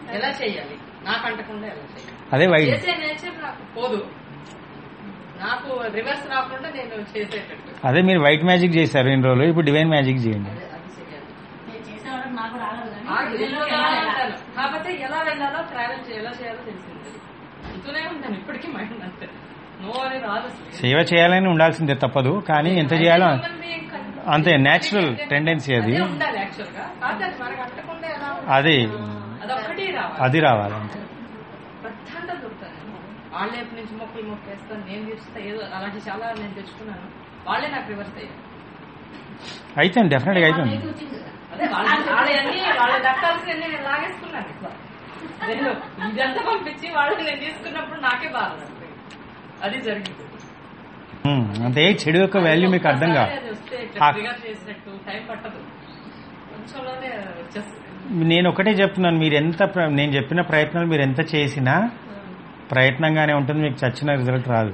ఎలా చేయాలి నాకు అంటకుండా ఎలా చేయాలి అదే వైట్ చేసే నేచర్ నాకు పోదు నాకు రివర్స్ రాకుండా నేను చేసేటట్టు అదే మీరు వైట్ మ్యాజిక్ చేశారు ఇన్ని రోజులు ఇప్పుడు డివైన్ మ్యాజిక్ చేయండి అదే అది చేయాలి నేను చేసేవాళ్ళకి నాకు రాలేదు కానీ ఆ వీళ్ళలోకి గురువుగా వెళ్ళాలి. ఉంటాను. కాకపోతే ఎలా వెళ్ళాలో ట్రావెల్ ఎలా చేయాలో తెలిసింది ఇంతూనే ఉంటాను ఇప్పటికీ మైండ్ అంతే నో అని రాదు అసలు. సేవ చేయాలని ఉండాల్సిందే తప్పదు కానీ ఎంత చేయాలో Human being కంటే- అంతే, natural tendency అది. అదే ఉండాలి యాక్చువల్ గా కాకపోతే అది మనకు అంటకుండా ఎలా ఉంటుంది? అది అదొక్కటి రావాలి అది రావాలి అంతే ప్రశాంతత దొరుకుతుంది వాళ్ళ వైపు నుంచి మొక్కలు మొక్కేస్తాను నేను తెచ్చుతా ఏదో అలాంటి చాలా నేను తెచ్చుకున్నాను వాళ్ళే నాకు రివర్స్ అయ్యారు అయితే డెఫినెట్ గా అవుతుంది మీకు వచ్చింది కదా. అదే వాళ్ళ వాళ్ళన్నీ వాళ్ళ దక్కాల్సిన నేను లాగేసుకున్నాను ఎక్కువ నేను ఇదంతా పంపించి వాళ్ళని నేను తీసుకున్నప్పుడు నాకే బాధ పడుతుంది. అది జరిగింది ఉమ్, అంతే చెడు యొక్క వాల్యూ మీకు అర్థం కాదు ఒక్కసారి అది వస్తే ఆ- ట్రిగర్ చేసినట్టు టైం పట్టదు కొంచెంలోనే వచ్చేస్తుంది నేను ఒకటే చెప్తున్నాను మీరు ఎంత ప్ర- నేను చెప్పిన ప్రయత్నాలు మీరు ఎంత చేసినా ప్రయత్నంగానే ఉంటుంది మీకు చచ్చిన రిజల్ట్ రాదు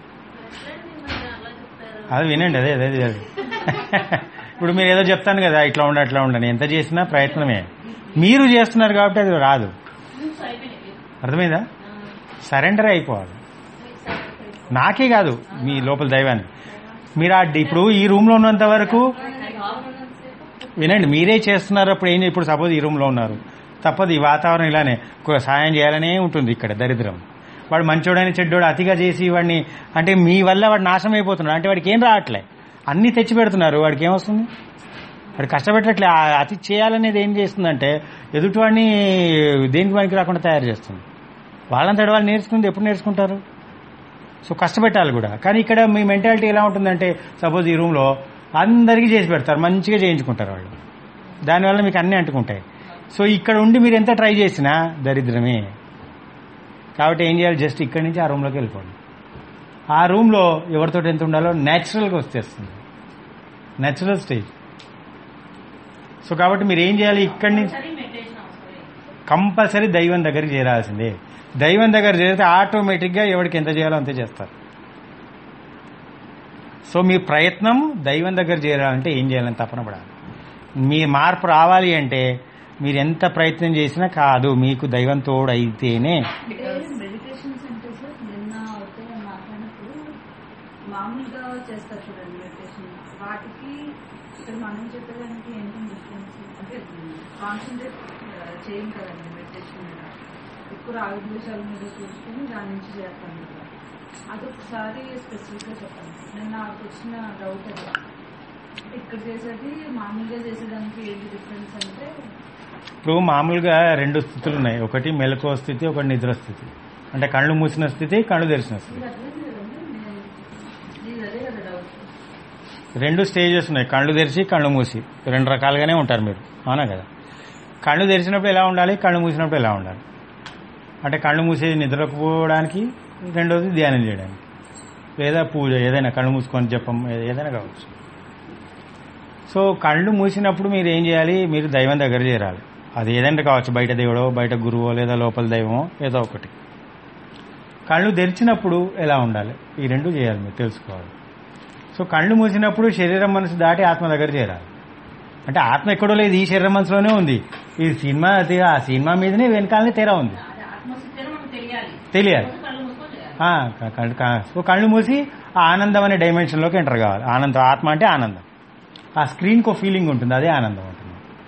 అది వినండి అదే అదే అదే ఇప్పుడు మీరు ఏదో చెప్తాను కదా ఇట్లా ఉండ అట్లా ఉండని ఎంత చేసినా ప్రయత్నమే మీరు చేస్తున్నారు కాబట్టి అది రాదు Moves అయిపోయినాయి. అర్థమైందా సరెండర్ అయిపోవాలి నాకే కాదు మీ లోపల దైవాన్ని మీరు ఆ ఇప్పుడు ఈ రూమ్ లో ఉన్నంత వరకు వినండి మీరే చేస్తున్నారు అప్పుడు ఏం ఇప్పుడు సపోజ్ ఈ రూమ్ లో ఉన్నారు తప్పదు ఈ వాతావరణం ఇలానే కొ- సాయం చేయాలనే ఉంటుంది ఇక్కడ దరిద్రం వాడు మంచోడని చెడ్డోడు అతిగా చేసి వాడిని అంటే మీ వల్ల వాడు నాశనం అయిపోతున్నాడు అంటే వాడికి ఏం రావట్లే అన్ని తెచ్చి పెడుతున్నారు వాడికి ఏమొస్తుంది వాడు కష్టపెట్టట్లే ఆ అతి చేయాలనేది ఏం చేస్తుందంటే ఎదుటివాడిని దేనికి పనికి రాకుండా తయారు చేస్తుంది వాళ్ళంతటి వాళ్ళు నేర్చుకుంది ఎప్పుడు నేర్చుకుంటారు సో కష్టపెట్టాలి కూడా కానీ ఇక్కడ మీ మెంటాలిటీ ఎలా ఉంటుందంటే సపోజ్ ఈ రూమ్లో అందరికీ చేసి పెడతారు మంచిగా చేయించుకుంటారు వాళ్ళు దానివల్ల మీకు అన్నీ అంటుకుంటాయి సో ఇక్కడ ఉండి మీరు ఎంత ట్రై చేసినా దరిద్రమే కాబట్టి ఏం చేయాలి జస్ట్ ఇక్కడి నుంచి ఆ రూమ్లోకి వెళ్ళిపోండి ఆ రూమ్లో ఎవరితో ఎంత ఉండాలో న్యాచురల్గా వచ్చేస్తుంది న్యాచురల్ స్టేజ్ సో కాబట్టి మీరు ఏం చేయాలి ఇక్కడి నుంచి సరే మెడిటేషన్ అవసరం కంపల్సరీ దైవం దగ్గరికి చేరాల్సిందే దైవం దగ్గర చేరితే ఆటోమేటిక్గా ఎవరికి ఎంత చేయాలో అంతే చేస్తారు సో మీ ప్రయత్నం దైవం దగ్గర చేరాలంటే ఏం చేయాలని తపన పడాలి మీ మార్పు రావాలి అంటే మీరు ఎంత ప్రయత్నం చేసినా కాదు మీకు దైవం తోడు అయితేనే అంటే మెడిటేషన్స్ అంటే సార్ నిన్న అయితే మాట్లాడినప్పుడు మామూలుగా చేస్తారు చూడండి మెడిటేషన్ వాటికి ఇక్కడ మనం చెప్పేదానికి ఏంటి డిఫరెన్స్ అంటే కాన్సన్ట్రేట్ చేయం కదండి మెడిటేషన్ మీద ఎక్కువ రాగద్వేషాల మీద చూసుకుని దాని నుంచి చేస్తాం కదా అదొకసారి స్పెసిఫిక్గా చెప్పండి నేను నాకు వచ్చిన డౌట్ అది ఇక్కడ చేసేది మామూలుగా చేసేదానికి ఏంటి డిఫరెన్స్ అంటే ఇప్పుడు మామూలుగా రెండు స్థితులు ఉన్నాయి ఒకటి మెలకువ స్థితి ఒకటి నిద్ర స్థితి అంటే కళ్ళు మూసిన స్థితి కళ్ళు తెరిచిన స్థితి ఇది అర్థం కదండి నేను ఇది అదే కదా డౌట్ రెండు స్టేజెస్ ఉన్నాయి కళ్ళు తెరిచి కళ్ళు మూసి రెండు రకాలుగానే ఉంటారు మీరు అవునా కదా కళ్ళు తెరిచినప్పుడు ఎలా ఉండాలి కళ్ళు మూసినప్పుడు ఎలా ఉండాలి అంటే కళ్ళు మూసేది నిద్రకు పోవడానికి రెండోది ధ్యానం చేయడానికి లేదా పూజ ఏదైనా కళ్ళు మూసుకొని చెప్పం ఏదైనా కావచ్చు సో కళ్ళు మూసినప్పుడు మీరు ఏం చేయాలి మీరు దైవం దగ్గర చేరాలి అది ఏదైనా కావచ్చు బయట దేవుడో బయట గురువో లేదా లోపల దైవమో ఏదో ఒకటి కళ్ళు తెరిచినప్పుడు ఎలా ఉండాలి ఈ రెండు చేయాలి మీరు తెలుసుకోవాలి సో కళ్ళు మూసినప్పుడు శరీరం మనసు దాటి ఆత్మ దగ్గర చేరాలి అంటే ఆత్మ ఎక్కడో లేదు ఈ శరీరం మనసులోనే ఉంది ఈ సినిమా అది ఆ సినిమా మీదనే వెనకాలనే తెర ఉంది అది ఆత్మస్థితిలో మనకు తెలియాలి తెలియాలి ముందు కళ్ళు మూసుకొని చేయాలి ఆ, క- కళ్ళు క- సో కళ్ళు మూసి ఆ ఆనందం అనే డైమెన్షన్లోకి ఎంటర్ కావాలి ఆనందం ఆత్మ అంటే ఆనందం ఆ స్క్రీన్కి ఒక ఫీలింగ్ ఉంటుంది అదే ఆనందం ఉంటుంది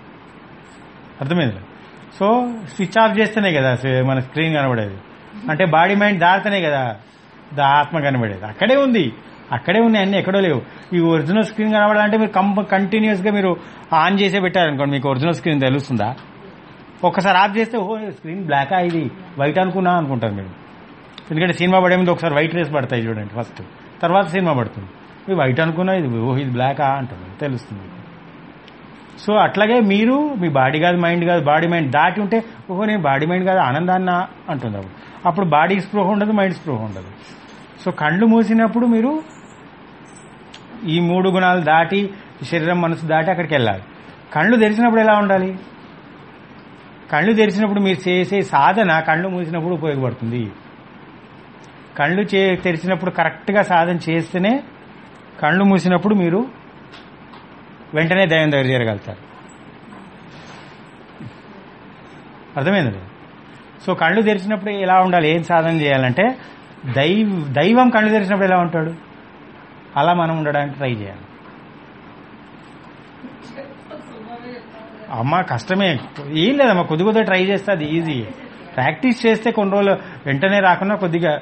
అర్థమైంది సో స్విచ్ ఆఫ్ చేస్తేనే కదా స- మన స్క్రీన్ కనబడేది అంటే బాడీ మైండ్ దాటితేనే కదా దా ఆత్మ కనబడేది అక్కడే ఉంది అక్కడే ఉన్నాయి అన్ని ఎక్కడో లేవు ఈ ఒరిజినల్ స్క్రీన్ కనబడాలంటే మీరు కంప కంటిన్యూస్ గా మీరు ఆన్ చేసే పెట్టారనుకోండి మీకు ఒరిజినల్ స్క్రీన్ తెలుస్తుందా ఒక్కసారి ఆఫ్ చేస్తే ఓ స్క్రీన్ బ్లాక్ ఇది వైట్ అనుకున్నా అనుకుంటారు మీరు ఎందుకంటే సినిమా పడే ముందు ఒకసారి వైట్ రేస్ పడతాయి చూడండి ఫస్ట్ తర్వాత సినిమా పడుతుంది ఇది వైట్ అనుకున్నా ఇది ఓ ఇది బ్లాకా అంటుంది తెలుస్తుంది సో అట్లాగే మీరు మీ బాడీ కాదు మైండ్ కాదు బాడీ మైండ్ దాటి ఉంటే ఓహో నేను బాడీ మైండ్ కాదు ఆనందాన్న అంటుంది అప్పుడు అప్పుడు బాడీకి స్పృహ ఉండదు మైండ్ స్పృహ ఉండదు సో కళ్ళు మూసినప్పుడు మీరు ఈ మూడు గుణాలు దాటి శరీరం మనసు దాటి అక్కడికి వెళ్ళాలి కళ్ళు తెరిచినప్పుడు ఎలా ఉండాలి కళ్ళు తెరిచినప్పుడు మీరు చేసే సాధన కళ్ళు మూసినప్పుడు ఉపయోగపడుతుంది కళ్ళు చే తెరిచినప్పుడు కరెక్ట్గా సాధన చేస్తేనే కళ్ళు మూసినప్పుడు మీరు వెంటనే దైవం దగ్గర చేరగలుగుతారు అర్థమైంది సో కళ్ళు తెరిచినప్పుడు ఎలా ఉండాలి ఏం సాధన చేయాలంటే దైవ దైవం కళ్ళు తెరిచినప్పుడు ఎలా ఉంటాడు అలా మనం ఉండడానికి ట్రై చేయాలి అమ్మ కష్టమే ఏం లేదమ్మా కొద్ది కొద్దిగా ట్రై చేస్తే అది ఈజీ ప్రాక్టీస్ చేస్తే కొన్ని రోజులు వెంటనే రాకుండా కొద్దిగా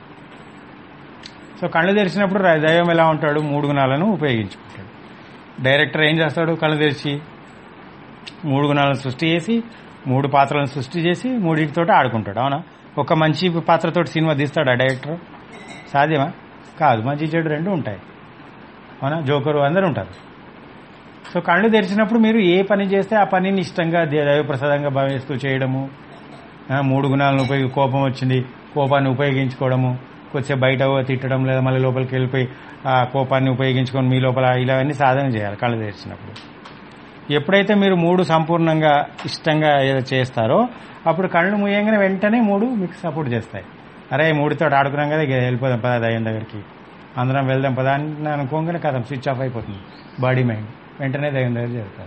సో కళ్ళు తెరిచినప్పుడు ర- దైవం ఎలా ఉంటాడు మూడు గుణాలను ఉపయోగించుకుంటాడు డైరెక్టర్ ఏం చేస్తాడు కళ్ళు తెరిచి మూడు గుణాలను సృష్టి చేసి మూడు పాత్రలను సృష్టి చేసి మూడింటితోటి ఆడుకుంటాడు అవునా ఒక మంచి పాత్రతోటి సినిమా తీస్తాడు ఆ డైరెక్టర్ సాధ్యమా కాదు మంచి చెడు రెండు ఉంటాయి అవునా జోకరు అందరూ ఉంటారు సో కళ్ళు తెరిచినప్పుడు మీరు ఏ పని చేస్తే ఆ పనిని ఇష్టంగా దే- దైవప్రసాదంగా భావిస్తూ చేయడము ఆ, మూడు గుణాలను ఉపయోగి కోపం వచ్చింది కోపాన్ని ఉపయోగించుకోవడము కొద్దిసేపు బయట తిట్టడం లేదా మళ్ళీ లోపలికి వెళ్ళిపోయి ఆ కోపాన్ని ఉపయోగించుకొని మీ లోపల ఇలావన్నీ సాధన చేయాలి కళ్ళు తెరిచినప్పుడు ఎప్పుడైతే మీరు మూడు సంపూర్ణంగా ఇష్టంగా ఏదో చేస్తారో అప్పుడు కళ్ళు మూయంగానే వెంటనే మూడు మీకు సపోర్ట్ చేస్తాయి అరే మూడుతో ఆడుకున్నాం కదా ఇక వెళ్ళిపోదాం పదా దయ్యం దగ్గరికి అందరం వెళ్దాం పదా అని అనుకోగానే కదా స్విచ్ ఆఫ్ అయిపోతుంది బాడీ మైండ్ వెంటనే దయ్యం దగ్గర చేస్తారు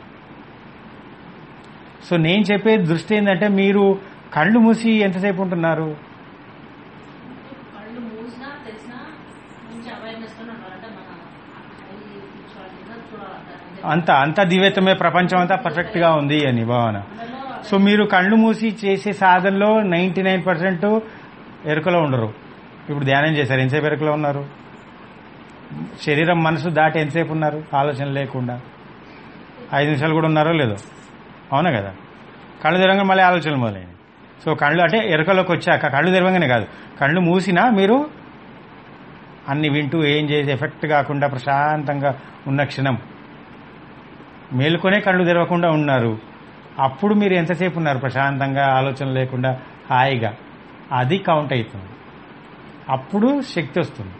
సో నేను చెప్పే దృష్టి ఏంటంటే మీరు కళ్ళు మూసి ఎంతసేపు ఉంటున్నారు కళ్ళు మూసినా తెరిచినా మంచి అవేర్నెస్ తో ఉండాలి అంటే మన ఐ కూర్చోవాలి చూడాలి అంత అంత దివ్యతమే ప్రపంచం అంతా పర్ఫెక్ట్ గా ఉంది అని భావన అందులో సో మీరు కళ్ళు మూసి చేసే సాధనలో నైన్టీ నైన్ పర్సెంట్ ఎరుకలో ఉండరు ఇప్పుడు ధ్యానం చేశారు ఎంతసేపు ఎరుకలో ఉన్నారు శరీరం మనసు దాటి ఎంతసేపు ఉన్నారు ఆలోచన లేకుండా ఐదు నిమిషాలు కూడా ఉన్నారో లేదో అవునా కదా కళ్ళు తెరవగానే మళ్ళీ ఆలోచనలు మొదలైనవి సో కళ్ళు అంటే ఎరుకలోకి వచ్చాక కళ్ళు తెరవగానే కాదు కళ్ళు మూసినా మీరు అన్ని వింటూ ఏం చేసి ఎఫెక్ట్ కాకుండా ప్రశాంతంగా ఉన్న క్షణం మేలుకొనే కళ్ళు తెరవకుండా ఉన్నారు అప్పుడు మీరు ఎంతసేపు ఉన్నారు ప్రశాంతంగా ఆలోచన లేకుండా హాయిగా అది కౌంట్ అవుతుంది అప్పుడు శక్తి వస్తుంది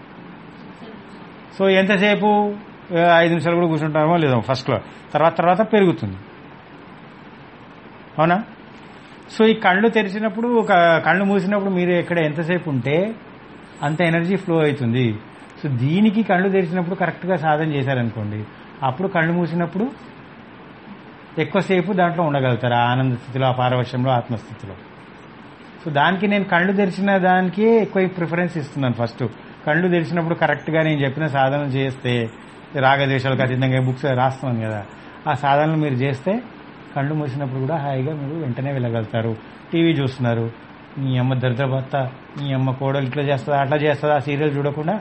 సో ఎంతసేపు ఏ, ఐదు నిమిషాలు కూడా కూర్చుంటామో లేదో ఫస్ట్లో తర్వాత తర్వాత పెరుగుతుంది అవునా సో ఈ కళ్ళు తెరిచినప్పుడు ఒక కళ్ళు మూసినప్పుడు మీరు ఎక్కడ ఎంతసేపు ఉంటే అంత ఎనర్జీ ఫ్లో అవుతుంది సో దీనికి కళ్ళు తెరిచినప్పుడు కరెక్ట్గా సాధన చేశారనుకోండి అప్పుడు కళ్ళు మూసినప్పుడు ఎక్కువసేపు దాంట్లో ఉండగలుగుతారు ఆ ఆనంద స్థితిలో ఆ పారవశ్యంలో ఆత్మస్థితిలో సో దానికి నేను కళ్ళు తెరిచిన దానికే ఎక్కువ ప్రిఫరెన్స్ ఇస్తున్నాను ఫస్ట్ కళ్ళు తెరిచినప్పుడు కరెక్ట్గా నేను చెప్పిన సాధనలు చేస్తే రాగదేశాలకు అతీతంగా బుక్స్ రాస్తున్నాను కదా ఆ సాధనలు మీరు చేస్తే కళ్ళు మూసినప్పుడు కూడా హాయిగా మీరు వెంటనే వెళ్ళగలుగుతారు టీవీ చూస్తున్నారు మీ అమ్మ దరిద్ర భర్త మీ అమ్మ కోడలు ఇట్లా చేస్తుందా అట్లా చేస్తుందా ఆ సీరియల్ చూడకుండా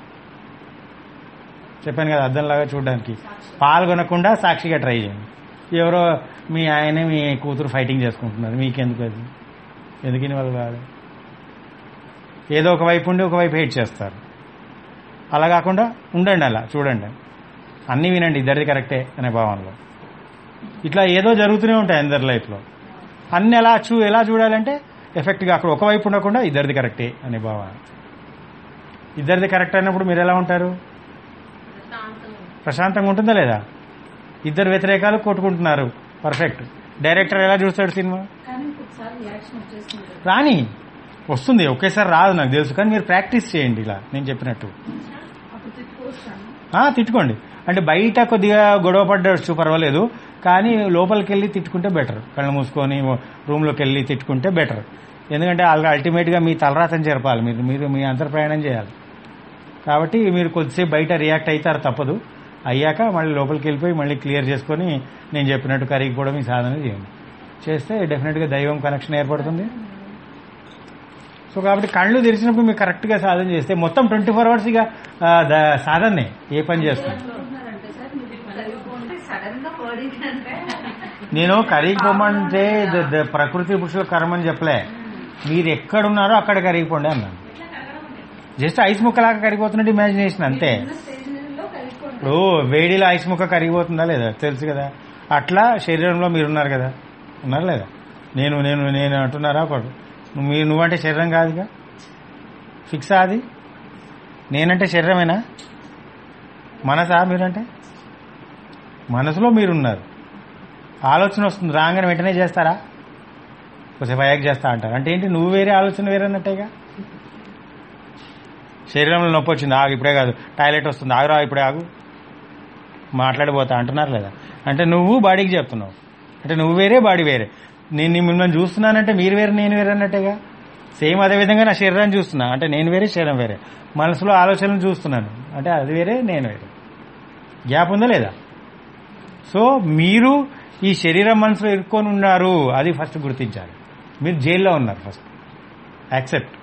చెప్పాను కదా అద్దంలాగా చూడడానికి పాల్గొనకుండా సాక్షిగా ట్రై చేయండి ఎవరో మీ ఆయన మీ కూతురు ఫైటింగ్ చేసుకుంటున్నారు మీకెందుకు అది ఎందుకని వాళ్ళు కాదు ఏదో ఒక వైపు ఉండి ఒక వైపు హేట్ చేస్తారు అలా కాకుండా ఉండండి అలా చూడండి అన్నీ వినండి ఇద్దరిది కరెక్టే అనే భావనలో ఇట్లా ఏదో జరుగుతూనే ఉంటాయి అందరి లైఫ్లో అన్ని ఎలా చూ ఎలా చూడాలంటే ఎఫెక్ట్గా అక్కడ ఒకవైపు ఉండకుండా ఇద్దరిది కరెక్టే అనే భావన ఇద్దరిది కరెక్ట్ అయినప్పుడు మీరు ఎలా ఉంటారు ప్రశాంతంగా ప్రశాంతంగా ఉంటుందా లేదా ఇద్దరు వ్యతిరేకాలు కొట్టుకుంటున్నారు పర్ఫెక్ట్ డైరెక్టర్ ఎలా చూస్తాడు సినిమా కానీ ఒకసారి రియాక్షన్ వచ్చేస్తుంది కదా. రాని వస్తుంది ఒకేసారి రాదు నాకు తెలుసు కానీ మీరు ప్రాక్టీస్ చేయండి ఇలా నేను చెప్పినట్టు అప్పుడు తిట్టుకోవచ్చాను ఆ, తిట్టుకోండి అంటే బయట కొద్దిగా గొడవ పడ్డచ్చు పర్వాలేదు కానీ లోపలికి వెళ్ళి తిట్టుకుంటే బెటర్ కళ్ళు మూసుకొని రూమ్లోకి వెళ్ళి తిట్టుకుంటే బెటర్ ఎందుకంటే వాళ్ళకి అల్టిమేట్గా మీ తలరాతని జరపాలి మీరు మీరు మీ అంతర్ప్రయాణం చేయాలి కాబట్టి మీరు కొద్దిసేపు బయట రియాక్ట్ అవుతారు తప్పదు అయ్యాక మళ్ళీ లోపలికి వెళ్ళిపోయి మళ్ళీ క్లియర్ చేసుకొని నేను చెప్పినట్టు కరిగిపోవడం ఈ సాధన చేయండి చేస్తే డెఫినెట్గా దైవం కనెక్షన్ ఏర్పడుతుంది సో కాబట్టి కళ్ళు తెరిచినప్పుడు మీరు కరెక్ట్గా సాధన చేస్తే మొత్తం ట్వంటీ ఫోర్ అవర్స్ ఇక ఆ, ద- సాధనే ఏ పని చేస్తుంది అనుకుంటున్నారంటే సార్ మీరు చదువుకుంటే సడన్ గా వర్డింగ్ అంటే నేను కరిగిపోమంటే ద- ద- ప్రకృతి పురుషుల కర్మ అని చెప్పలే మీరు ఎక్కడున్నారో అక్కడ కరిగిపోండి అన్నాను జస్ట్ ఐస్ ముక్కలాగా కరిగిపోతున్నట్టు ఇమాజినేషన్ అంతే చిన్న స్టేజ్లో కలుపుకోండి ఇప్పుడు వేడిలో ఐస్ ముక్క కరిగిపోతుందా లేదా తెలుసు కదా అట్లా శరీరంలో మీరున్నారు కదా ఉన్నారు లేదా నేను నేను నేను అంటున్నారా ఒకడు నువ్వు మీరు నువ్వంటే శరీరం కాదుగా ఫిక్స్ అది నేనంటే శరీరమేనా మనసా మీరంటే మనసులో మీరున్నారు ఆలోచన వస్తుంది రాగానే వెంటనే చేస్తారా కొంచెం అయాక్ చేస్తా అంటారు అంటే ఏంటి నువ్వు వేరే ఆలోచన వేరే అన్నట్టేగా శరీరంలో నొప్పి వచ్చింది ఆగు ఇప్పుడే కాదు టాయిలెట్ వస్తుంది ఆగురా ఇప్పుడే ఆగు మాట్లాడిపోతా అంటున్నారు లేదా అంటే నువ్వు బాడీకి చెప్తున్నావు అంటే నువ్వు వేరే బాడీ వేరే నేను మిమ్మల్ని చూస్తున్నానంటే మీరు వేరే నేను వేరే అన్నట్టేగా సేమ్ అదే విధంగా నా శరీరాన్ని చూస్తున్నా అంటే నేను వేరే శరీరం వేరే మనసులో ఆలోచనలు చూస్తున్నాను అంటే అది వేరే నేను వేరే గ్యాప్ ఉందా లేదా సో మీరు ఈ శరీరం మనసులో ఇరుక్కొని ఉన్నారు అది ఫస్ట్ గుర్తించాలి మీరు జైల్లో ఉన్నారు ఫస్ట్ యాక్సెప్ట్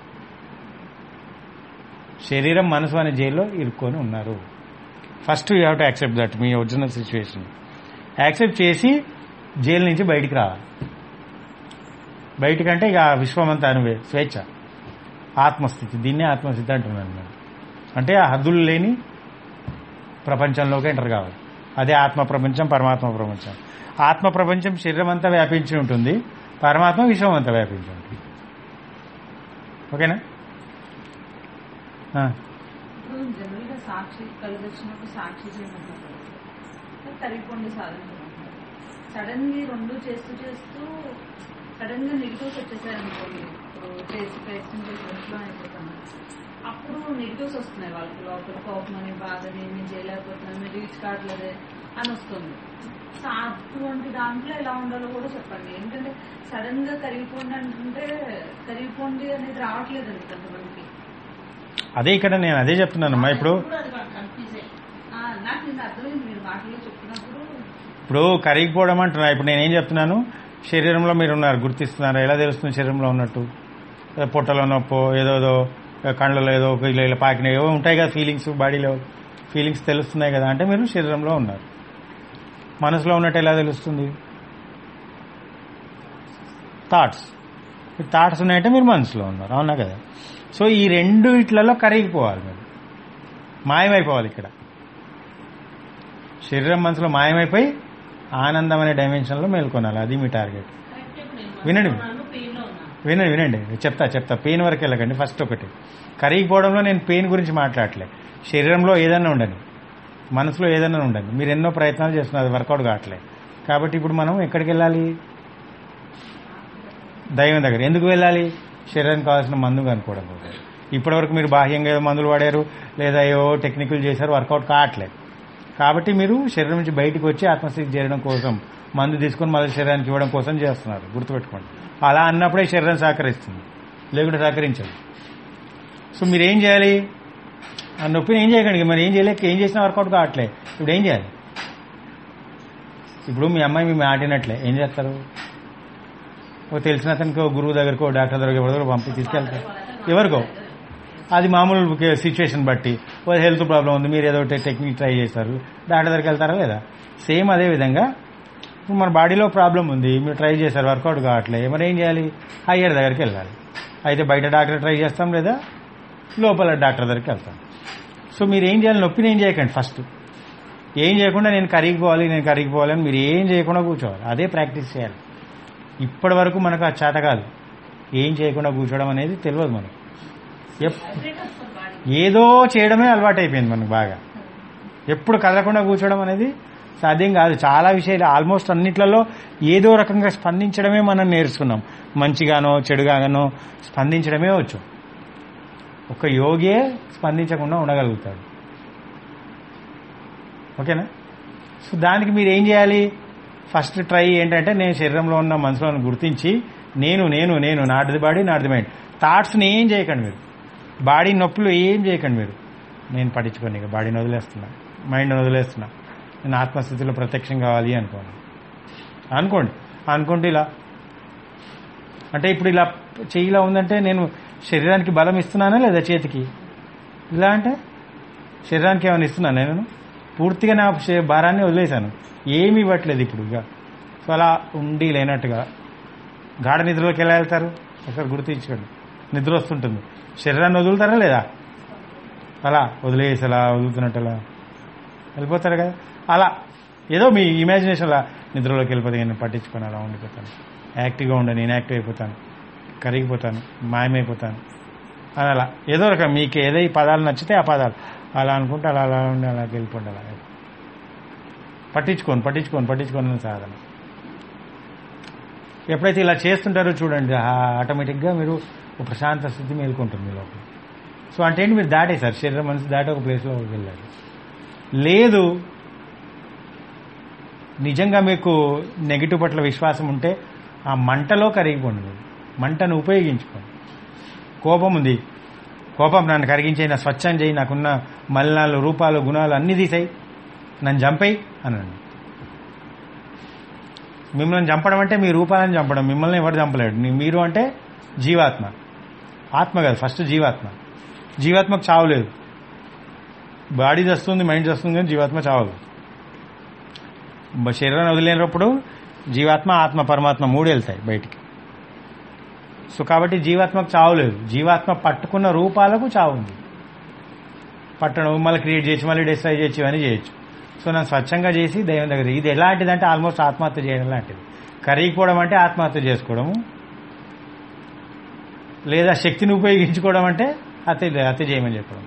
శరీరం మనసు అనే జైల్లో ఇరుక్కొని ఉన్నారు first you have to accept that మీ ఒరిజినల్ సిచ్యువేషన్ యాక్సెప్ట్ చేసి జైలు నుంచి బయటికి రావాలి బయటికంటే ఇక ఆ విశ్వమంతా అనువే స్వేచ్ఛ ఆత్మస్థితి దీన్నే ఆత్మస్థితి అంటున్నాను నేను అంటే ఆ హద్దులు లేని ప్రపంచంలోకి ఎంటర్ కావాలి అదే ఆత్మ ప్రపంచం పరమాత్మ ప్రపంచం ఆత్మ ప్రపంచం శరీరం అంతా వ్యాపించి ఉంటుంది పరమాత్మ విశ్వం అంతా వ్యాపించి ఉంటుంది ఓకేనా ఆ, ఇప్పుడు జనరల్ గా సాక్షి కలిగొచ్చినప్పుడు సాక్షి చేయమంటారు తరిగిపోండి సాధన చేయమంటారు సడన్ గా ఈ రెండు చేస్తూ చేస్తూ సడన్ గా నెగిటివ్స్ వచ్చేసాయి అనుకోండి ఇప్పుడు చేసి ప్రయత్నం చేసి ఇంట్లో అయిపోతాను అప్పుడు నెగిటివ్స్ వస్తున్నాయి వాళ్ళకి లోపల కోపం అని బాధని నేను చేయలేకపోతున్నాను మీరు రీచ్ కావట్లేదే అని వస్తుంది సో అటువంటి దాంట్లో ఎలా ఉండాలో కూడా చెప్పండి ఎందుకంటే సడన్ గా కరిగిపోండి అంటుంటే కరిగిపోండి అనేది రావట్లేదండి కొంతమందికి అదే ఇక్కడ నేను అదే చెప్తున్నానమ్మా ఇప్పుడు కూడా అది కన్ఫ్యూజ్ అయ్యి ఆ, నాకు నిన్న అర్థమైంది మీరు మాటల్లో చెప్తున్నప్పుడు ఇప్పుడు కరిగిపోవడం అంటున్నా ఇప్పుడు నేనేం చెప్తున్నాను శరీరంలో మీరు ఉన్నారు గుర్తిస్తున్నారు ఎలా తెలుస్తుంది శరీరంలో ఉన్నట్టు ఏదో పొట్టలో నొప్పో ఏదోదో కళ్ళలో ఏదో ఒక ఇలా ఇలా పాకిన ఏవో ఉంటాయి కదా ఫీలింగ్స్ బాడీలో ఫీలింగ్స్ తెలుస్తున్నాయి కదా అంటే మీరు శరీరంలో ఉన్నారు మనసులో ఉన్నట్టు ఎలా తెలుస్తుంది థాట్స్ థాట్స్ ఉన్నాయంటే మీరు మనసులో ఉన్నారు అవునా కదా సో ఈ రెండు ఇట్లలో కరిగిపోవాలి మీరు మాయమైపోవాలి ఇక్కడ శరీరం మనసులో మాయమైపోయి ఆనందం అనే డైమెన్షన్లో మేల్కొనాలి అది మీ టార్గెట్ కరెక్ట్ ఇప్పుడు నేను వినండి. మనసులో పెయిన్ లో ఉన్నాను వినండి వినండి చెప్తా చెప్తా పెయిన్ వరకు వెళ్ళకండి ఫస్ట్ ఒకటి కరిగిపోవడంలో నేను పెయిన్ గురించి మాట్లాడలే శరీరంలో ఏదైనా ఉండని మనసులో ఏదైనా ఉండని మీరు ఎన్నో ప్రయత్నాలు చేస్తున్నారు అది వర్కౌట్ కావట్లే కాబట్టి ఇప్పుడు మనం ఎక్కడికి వెళ్ళాలి దైవం దగ్గర ఎందుకు వెళ్ళాలి శరీరానికి కావాల్సిన మందు కనుక్కోవడం కోసం ఇప్పటివరకు మీరు బాహ్యంగా ఏదో మందులు వాడారు లేదా ఏవో టెక్నికల్ చేశారు వర్కౌట్ కావట్లేదు కాబట్టి మీరు శరీరం నుంచి బయటకు వచ్చి ఆత్మస్థితి చేరడం కోసం మందు తీసుకొని మళ్ళీ శరీరానికి ఇవ్వడం కోసం చేస్తున్నారు గుర్తుపెట్టుకోండి అలా అన్నప్పుడే శరీరం సహకరిస్తుంది లేకుంటే సహకరించదు సో మీరు ఏం చేయాలి ఆ నొప్పిని ఏం చేయకండి మరి ఏం చేయలేక ఏం చేసినా వర్కౌట్ కావట్లే ఇప్పుడు ఏం చేయాలి ఇప్పుడు మీ అమ్మాయి మీ మాటినట్లే ఏం చేస్తారు ఓ తెలిసిన అతనికి ఓ గురువు దగ్గరకో డాక్టర్ దగ్గర ఎవరి దగ్గర పంపి తీసుకెళ్తారు ఎవరికో అది మామూలు సిచ్యువేషన్ బట్టి ఓ హెల్త్ ప్రాబ్లం ఉంది మీరు ఏదో ఒకటి టెక్నిక్ ట్రై చేశారు డాక్టర్ దగ్గరికి వెళ్తారా లేదా సేమ్ అదే విధంగా ఇప్పుడు మన బాడీలో ప్రాబ్లం ఉంది మీరు ట్రై చేశారు వర్కౌట్ కావట్లే మరి ఏం చేయాలి హయ్యర్ దగ్గరికి వెళ్ళాలి అయితే బయట డాక్టర్ ట్రై చేస్తాం లేదా లోపల డాక్టర్ దగ్గరికి వెళ్తాం సో మీరు ఏం చేయాలి నొప్పిని ఏం చేయకండి ఫస్ట్ ఏం చేయకుండా నేను కరిగిపోవాలి నేను కరిగిపోవాలి అని మీరు ఏం చేయకుండా కూర్చోవాలి అదే ప్రాక్టీస్ చేయాలి ఇప్పటి వరకు మనకు ఆ చేత కాదు ఏం చేయకుండా కూర్చోవడం అనేది తెలియదు మనకు ఎప్- వైబ్రేట్ వస్తుంది బాడీ ఏదో చేయడమే అలవాటు అయిపోయింది మనకు బాగా ఎప్పుడు కదలకుండా కూర్చోవడం అనేది సాధ్యం కాదు చాలా విషయాలు ఆల్మోస్ట్ అన్నిట్లలో ఏదో రకంగా స్పందించడమే మనం నేర్చుకున్నాం మంచిగానో చెడుగానో స్పందించడమే వచ్చు ఒక యోగియే స్పందించకుండా ఉండగలుగుతాడు ఓకేనా సో దానికి మీరు ఏం చేయాలి ఫస్ట్ ట్రై ఏంటంటే నేను శరీరంలో ఉన్న మనసులో గుర్తించి నేను నేను నేను నాటిది బాడీ నాటిది మైండ్ థాట్స్ని ఏం చేయకండి మీరు బాడీ నొప్పులు ఏం చేయకండి మీరు నేను పట్టించుకోండి ఇక బాడీని వదిలేస్తున్నా మైండ్ని వదిలేస్తున్నా నేను ఆత్మస్థితిలో ప్రత్యక్షం కావాలి అనుకోండి అనుకోండి అనుకుంటే ఇలా అంటే ఇప్పుడు ఇలా చెయ్యిలా ఉందంటే నేను శరీరానికి బలం ఇస్తున్నానా లేదా చేతికి ఇలా అంటే శరీరానికి ఏమైనా ఇస్తున్నాను నేను పూర్తిగా నా శ- భారాన్ని వదిలేశాను ఏమీ ఇవ్వట్లేదు ఇప్పుడు ఇక సో అలా ఉండి లేనట్టుగా గాఢ నిద్రలోకి ఎలా వెళ్తారు ఒకసారి గుర్తించుకోండి నిద్ర వస్తుంటుంది శరీరాన్ని వదులుతారా లేదా అలా వదిలేసి అలా వదులుతున్నట్టు అలా వెళ్ళిపోతారు కదా అలా ఏదో మీ ఇమాజినేషన్లా నిద్రలోకి వెళ్ళిపోతే నేను పట్టించుకొని అలా ఉండిపోతాను యాక్టివ్గా ఉండను నేను యాక్టివ్ అయిపోతాను కరిగిపోతాను మాయమైపోతాను అని అలా ఏదో రకం మీకు ఏదో ఈ పదాలు నచ్చితే ఆ పదాలు అలా అనుకుంటే అలా అలా ఉండి అలా వెళ్ళిపోండి అలా పట్టించుకోను పట్టించుకోను పట్టించుకోను అని సాధన ఎప్పుడైతే ఇలా చేస్తుంటారో చూడండి ఆ- ఆటోమేటిక్గా మీరు ఒక ప్రశాంత స్థితి మేల్కొంటుంది మీ లోపల సో అంటే ఏంటి మీరు దాటేశారు శరీరం మనసు దాటి ఒక ప్లేస్లో వెళ్ళారు లేదు నిజంగా మీకు నెగిటివ్ పట్ల విశ్వాసం ఉంటే ఆ మంటలో కరిగిపోండి మీరు మంటను ఉపయోగించుకోండి కోపం ఉంది కోపం నన్ను కరిగించే నా స్వచ్ఛం చేయి నాకున్న మలినాలు రూపాలు గుణాలు అన్ని తీసాయి నన్ను చంపేయి అనండి మిమ్మల్ని చంపడం అంటే మీ రూపాలను చంపడం మిమ్మల్ని ఎవరు చంపలేడు నీ- మీరు అంటే జీవాత్మ ఆత్మ కాదు ఫస్ట్ జీవాత్మ జీవాత్మకు చావు లేదు బాడీ వస్తుంది మైండ్ వస్తుంది కానీ జీవాత్మ చావదు బ- శరీరాన్ని వదిలేనప్పుడు జీవాత్మ ఆత్మ పరమాత్మ మూడు వెళ్తాయి బయటికి సో కాబట్టి జీవాత్మకు చావు లేదు జీవాత్మ పట్టుకున్న రూపాలకు చావు ఉంది పట్టడం మళ్ళీ క్రియేట్ చేసి మళ్ళీ డిస్ట్రాయ్ చేసి ఇవన్నీ చేయొచ్చు సో నన్ను స్వచ్ఛంగా చేసి దైవం దగ్గర ఇది ఎలాంటిదంటే ఆల్మోస్ట్ ఆత్మహత్య చేయడం లాంటిది కరిగిపోవడం అంటే ఆత్మహత్య చేసుకోవడము లేదా శక్తిని ఉపయోగించుకోవడం అంటే హత్య హత్య చేయమని చెప్పడం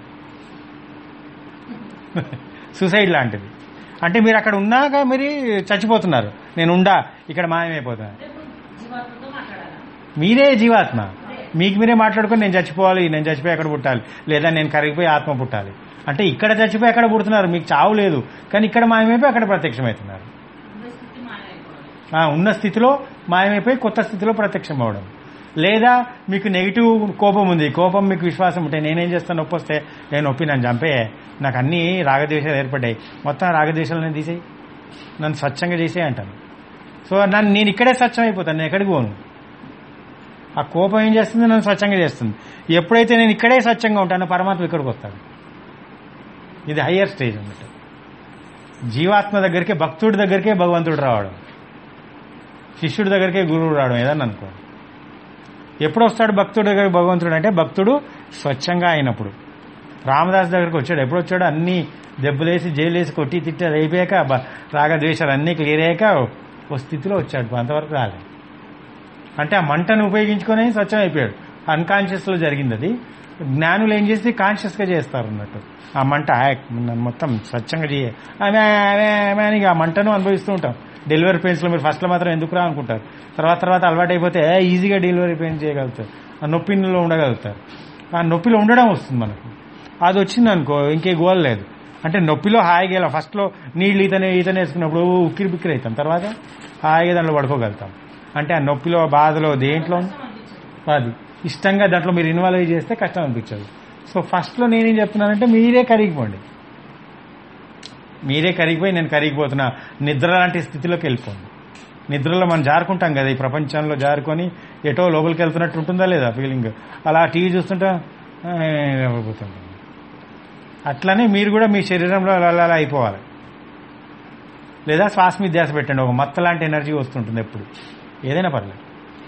సూసైడ్ లాంటిది అంటే మీరు అక్కడ ఉన్నాక మీరు చచ్చిపోతున్నారు నేను ఉండా ఇక్కడ మాయమైపోతున్నాను అంటే ఇప్పుడు జీవాత్మతో మాట్లాడాలా మీరే జీవాత్మ మీకు మీరే మాట్లాడుకొని నేను చచ్చిపోవాలి నేను చచ్చిపోయి అక్కడ పుట్టాలి లేదా నేను కరిగిపోయి ఆత్మ పుట్టాలి అంటే ఇక్కడ చచ్చిపోయి అక్కడ పుడుతున్నారు మీకు చావు లేదు కానీ ఇక్కడ మాయమైపోయి అక్కడ ప్రత్యక్షమవుతున్నారు ఉన్న స్థితి మాయమైపోవడం ఆ, ఉన్న స్థితిలో మాయమైపోయి కొత్త స్థితిలో ప్రత్యక్షం అవడం లేదా మీకు నెగిటివ్ కోపం ఉంది కోపం మీకు విశ్వాసం ఉంటే నేనేం చేస్తాను నొప్పి వస్తే నేను నొప్పి నన్ను చంపే నాకు అన్ని రాగద్వేషాలు ఏర్పడ్డాయి మొత్తం రాగద్వేషాలు నేను తీసేయి నన్ను స్వచ్ఛంగా చేసే అంటాను సో నన్ను నేను ఇక్కడే స్వచ్ఛం అయిపోతాను నేను ఎక్కడికి పోను ఆ కోపం ఏం చేస్తుంది నన్ను స్వచ్ఛంగా చేస్తుంది ఎప్పుడైతే నేను ఇక్కడే స్వచ్ఛంగా ఉంటానో పరమాత్మ ఇక్కడికి వస్తాడు ఇది హయ్యర్ స్టేజ్ అన్నట్టు జీవాత్మ దగ్గరికే భక్తుడి దగ్గరికే భగవంతుడు రావడం శిష్యుడి దగ్గరికే గురువు రావడం ఏదన్నా అనుకో ఎప్పుడు వస్తాడు భక్తుడి దగ్గర భగవంతుడు అంటే భక్తుడు స్వచ్ఛంగా అయినప్పుడు రామదాస్ దగ్గరికి వచ్చాడు ఎప్పుడు వచ్చాడు అన్ని దెబ్బలేసి జైలేసి కొట్టి తిట్టి అది అయిపోయాక బ- రాగద్వేషాలు అన్నీ క్లియర్ అయ్యాక ఓ స్థితిలో వచ్చాడు అంతవరకు రాలేదు అంటే ఆ మంటను ఉపయోగించుకొని స్వచ్ఛం అయిపోయాడు అన్కాన్షియస్ లో జరిగింది అది జ్ఞానులు ఏం చేసి కాన్షియస్ గా చేస్తారు అన్నట్టు ఆ మంట ఆ- మొత్తం స్వచ్ఛంగా చేయ ఆమె ఆమె ఆమె అని ఆ మంటను అనుభవిస్తూ ఉంటాం డెలివరీ పెయిన్స్ లో మీరు ఫస్ట్ లో మాత్రం ఎందుకు రా అనుకుంటారు తర్వాత తర్వాత అలవాటు అయిపోతే ఏ, ఈజీగా డెలివరీ పెయిన్ చేయగలుగుతారు ఆ నొప్పిలో ఉండగలుగుతారు ఆ నొప్పిలో ఉండడం వస్తుంది మనకు అది వచ్చింది అనుకో ఇంకే గోల్ లేదు అంటే నొప్పిలో హాయిగా ఇలా ఫస్ట్ లో నీళ్ళు ఈతనే ఈతనే వేసుకున్నప్పుడు ఉక్కిరి బిక్కిరి అవుతాం తర్వాత హాయిగా దాంట్లో పడుకోగలుగుతాం అంటే ఆ నొప్పిలో బాధలో దేంట్లో కష్టం అనిపించదు అది ఇష్టంగా దాంట్లో మీరు ఇన్వాల్వ్ చేస్తే కష్టం అనిపించదు సో ఫస్ట్ లో నేనేం చెప్తున్నానంటే మీరే కరిగిపోండి మీరే కరిగిపోయి నేను కరిగిపోతున్నా నిద్ర లాంటి స్థితిలోకి వెళ్ళిపోండి నిద్రలో మనం జారుకుంటాం కదా ఈ ప్రపంచంలో జారుకొని ఎటో లోపలికి వెళ్తున్నట్టు ఉంటుందా లేదా ఫీలింగ్ అలా టీవీ చూస్తుంటే ఆ, అయిపోతుంటాం అట్లనే మీరు కూడా మీ శరీరంలో అలా అలా అయిపోవాలి లేదా శ్వాస మీద ధ్యాస పెట్టండి ఒక మత్త లాంటి ఎనర్జీ వస్తుంటుంది ఎప్పుడు ఏదైనా పర్లేదు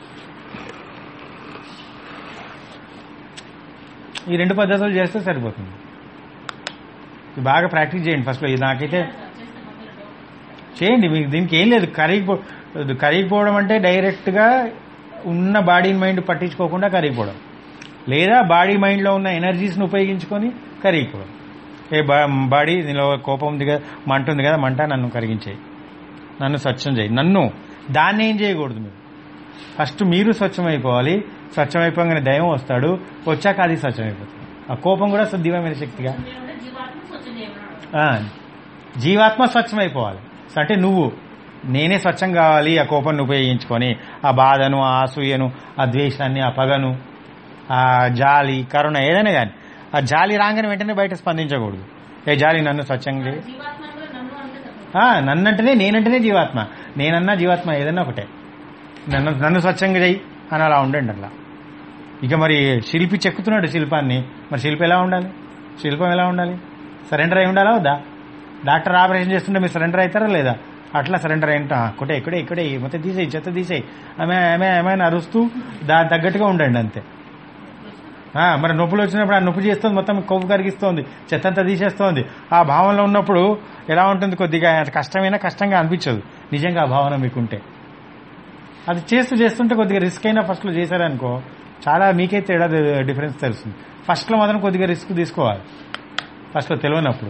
ఈ రెండు పద్ధతులు చేస్తే సరిపోతుంది ఇది బాగా ప్రాక్టీస్ చేయండి ఫస్ట్ ఇది నాకైతే చేస్తే మధ్యలో డౌట్ చేయండి మీకు దీనికి ఏం లేదు కరిగిపో కరిగిపోవడం అంటే డైరెక్ట్గా ఉన్న బాడీ మైండ్ పట్టించుకోకుండా కరిగిపోవడం లేదా బాడీ మైండ్లో ఉన్న ఎనర్జీస్ని ఉపయోగించుకొని కరిగిపోవడం ఏ బా- బాడీ దీనిలో కోపం ఉంది కదా మంట ఉంది కదా మంట నన్ను కరిగించేయి నన్ను స్వచ్ఛం చేయి నన్ను దాన్ని ఏం చేయకూడదు మీరు ఫస్ట్ మీరు స్వచ్ఛమైపోవాలి స్వచ్ఛమైపోగానే దైవం వస్తాడు వచ్చాక అది స్వచ్ఛమైపోతుంది ఆ కోపం కూడా దివ్యమైన శక్తిగా నేనుంటే జీవాత్మ స్వచ్ఛం చేయమన్నాడు ఆ, జీవాత్మ స్వచ్ఛమైపోవాలి సో అంటే నువ్వు నేనే స్వచ్ఛం కావాలి ఆ కోపాన్ని ఉపయోగించుకొని ఆ బాధను ఆ అసూయను ఆ ద్వేషాన్ని ఆ పగను ఆ జాలి కరుణ ఏదైనా కానీ ఆ జాలి రాగానే వెంటనే బయట స్పందించకూడదు ఏ జాలి నన్ను స్వచ్ఛంగా చేయి. జీవాత్మ కూడా నన్ను అంటే తప్పదు ఆ, నన్నంటేనే నేనంటేనే జీవాత్మ నేనన్నా జీవాత్మ ఏదన్నా ఒకటే నన్ను నన్ను స్వచ్ఛంగా చెయ్యి అని అలా ఉండండి అట్లా ఇక మరి శిల్పి చెక్కుతున్నాడు శిల్పాన్ని మరి శిల్పి ఎలా ఉండాలి శిల్పం ఎలా ఉండాలి సరెండర్ అయి ఉండాలా వద్దా డాక్టర్ ఆపరేషన్ చేస్తుంటే మీరు సరెండర్ అవుతారా లేదా అట్లా సరెండర్ అయింట ఇక్కడే ఇక్కడే ఇక్కడే మొత్తం తీసేయి చెత్త తీసేయి ఆమె ఆమె ఆమె అరుస్తూ దాని తగ్గట్టుగా ఉండండి అంతే ఆ, మరి నొప్పులు వచ్చినప్పుడు ఆ నొప్పి చేస్తుంది మొత్తం కొవ్వు కరిగిస్తోంది చెత్త అంతా తీసేస్తోంది ఆ భావనలో ఉన్నప్పుడు ఎలా ఉంటుంది కొద్దిగా అది కష్టమైనా కష్టంగా అనిపించదు నిజంగా ఆ భావన మీకుంటే అది చేస్తూ చేస్తుంటే కొద్దిగా రిస్క్ అయినా ఫస్ట్ లో చేశారనుకో చాలా మీకే తేడా డిఫరెన్స్ తెలుస్తుంది ఫస్ట్ లో మాత్రం కొద్దిగా రిస్క్ తీసుకోవాలి ఫస్ట్ లో తెలియనప్పుడు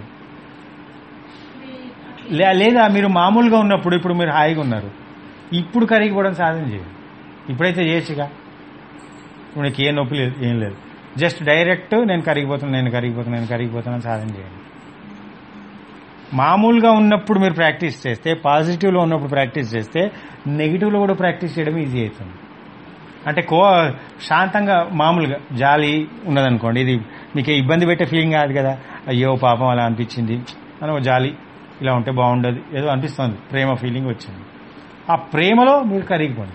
లే- లేదా మీరు మామూలుగా ఉన్నప్పుడు ఇప్పుడు మీరు హాయిగా ఉన్నారు ఇప్పుడు కరిగిపోవడం సాధన చేయండి ఇప్పుడైతే చేయొచ్చుగా ఇప్పుడు నీకు ఏ నొప్పి లేదు ఏం లేదు జస్ట్ డైరెక్ట్ నేను కరిగిపోతున్నాను నేను కరిగిపోతున్నాను నేను కరిగిపోతున్నాను సాధన చేయండి మామూలుగా ఉన్నప్పుడు మీరు ప్రాక్టీస్ చేస్తే పాజిటివ్లో ఉన్నప్పుడు ప్రాక్టీస్ చేస్తే నెగిటివ్లో కూడా ప్రాక్టీస్ చేయడం ఈజీ అవుతుంది అంటే కో శాంతంగా మామూలుగా జాలి ఉన్నదనుకోండి ఇది మీకు ఇబ్బంది పెట్టే ఫీలింగ్ కాదు కదా అయ్యో పాపం అలా అనిపించింది అని ఒక జాలి ఇలా ఉంటే బాగుండదు ఏదో అనిపిస్తుంది ప్రేమ ఫీలింగ్ వచ్చింది ఆ ప్రేమలో మీరు కరిగిపోండి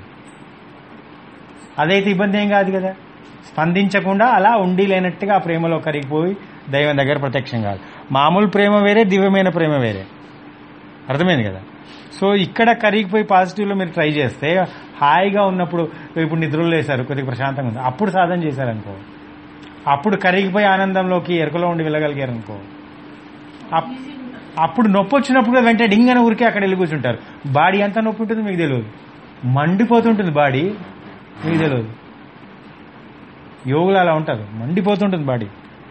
అదైతే ఇబ్బంది ఏం కాదు కదా స్పందించకుండా అలా ఉండి లేనట్టుగా ఆ ప్రేమలో కరిగిపోయి దైవం దగ్గర ప్రత్యక్షం కాదు మామూలు ప్రేమ వేరే దివ్యమైన ప్రేమ వేరే అర్థమైంది కదా సో ఇక్కడ కరిగిపోయి పాజిటివ్లో మీరు ట్రై చేస్తే హాయిగా ఉన్నప్పుడు ఇప్పుడు నిద్రలు లేశారు కొద్దిగా ప్రశాంతంగా ఉంది అప్పుడు సాధన చేశారనుకో అప్పుడు కరిగిపోయి ఆనందంలోకి ఎరుకలో ఉండి వెళ్ళగలిగారు అనుకో అప్- అప్పుడు నొప్పి వచ్చినప్పుడు వెంటనే డింగన ఊరికే అక్కడ వెళ్ళి కూర్చుంటారు బాడీ ఎంత నొప్పి ఉంటుంది మీకు తెలియదు మండిపోతుంటుంది బాడీ మీకు తెలియదు యోగులు అలా ఉంటారు మండిపోతుంటుంది బాడీ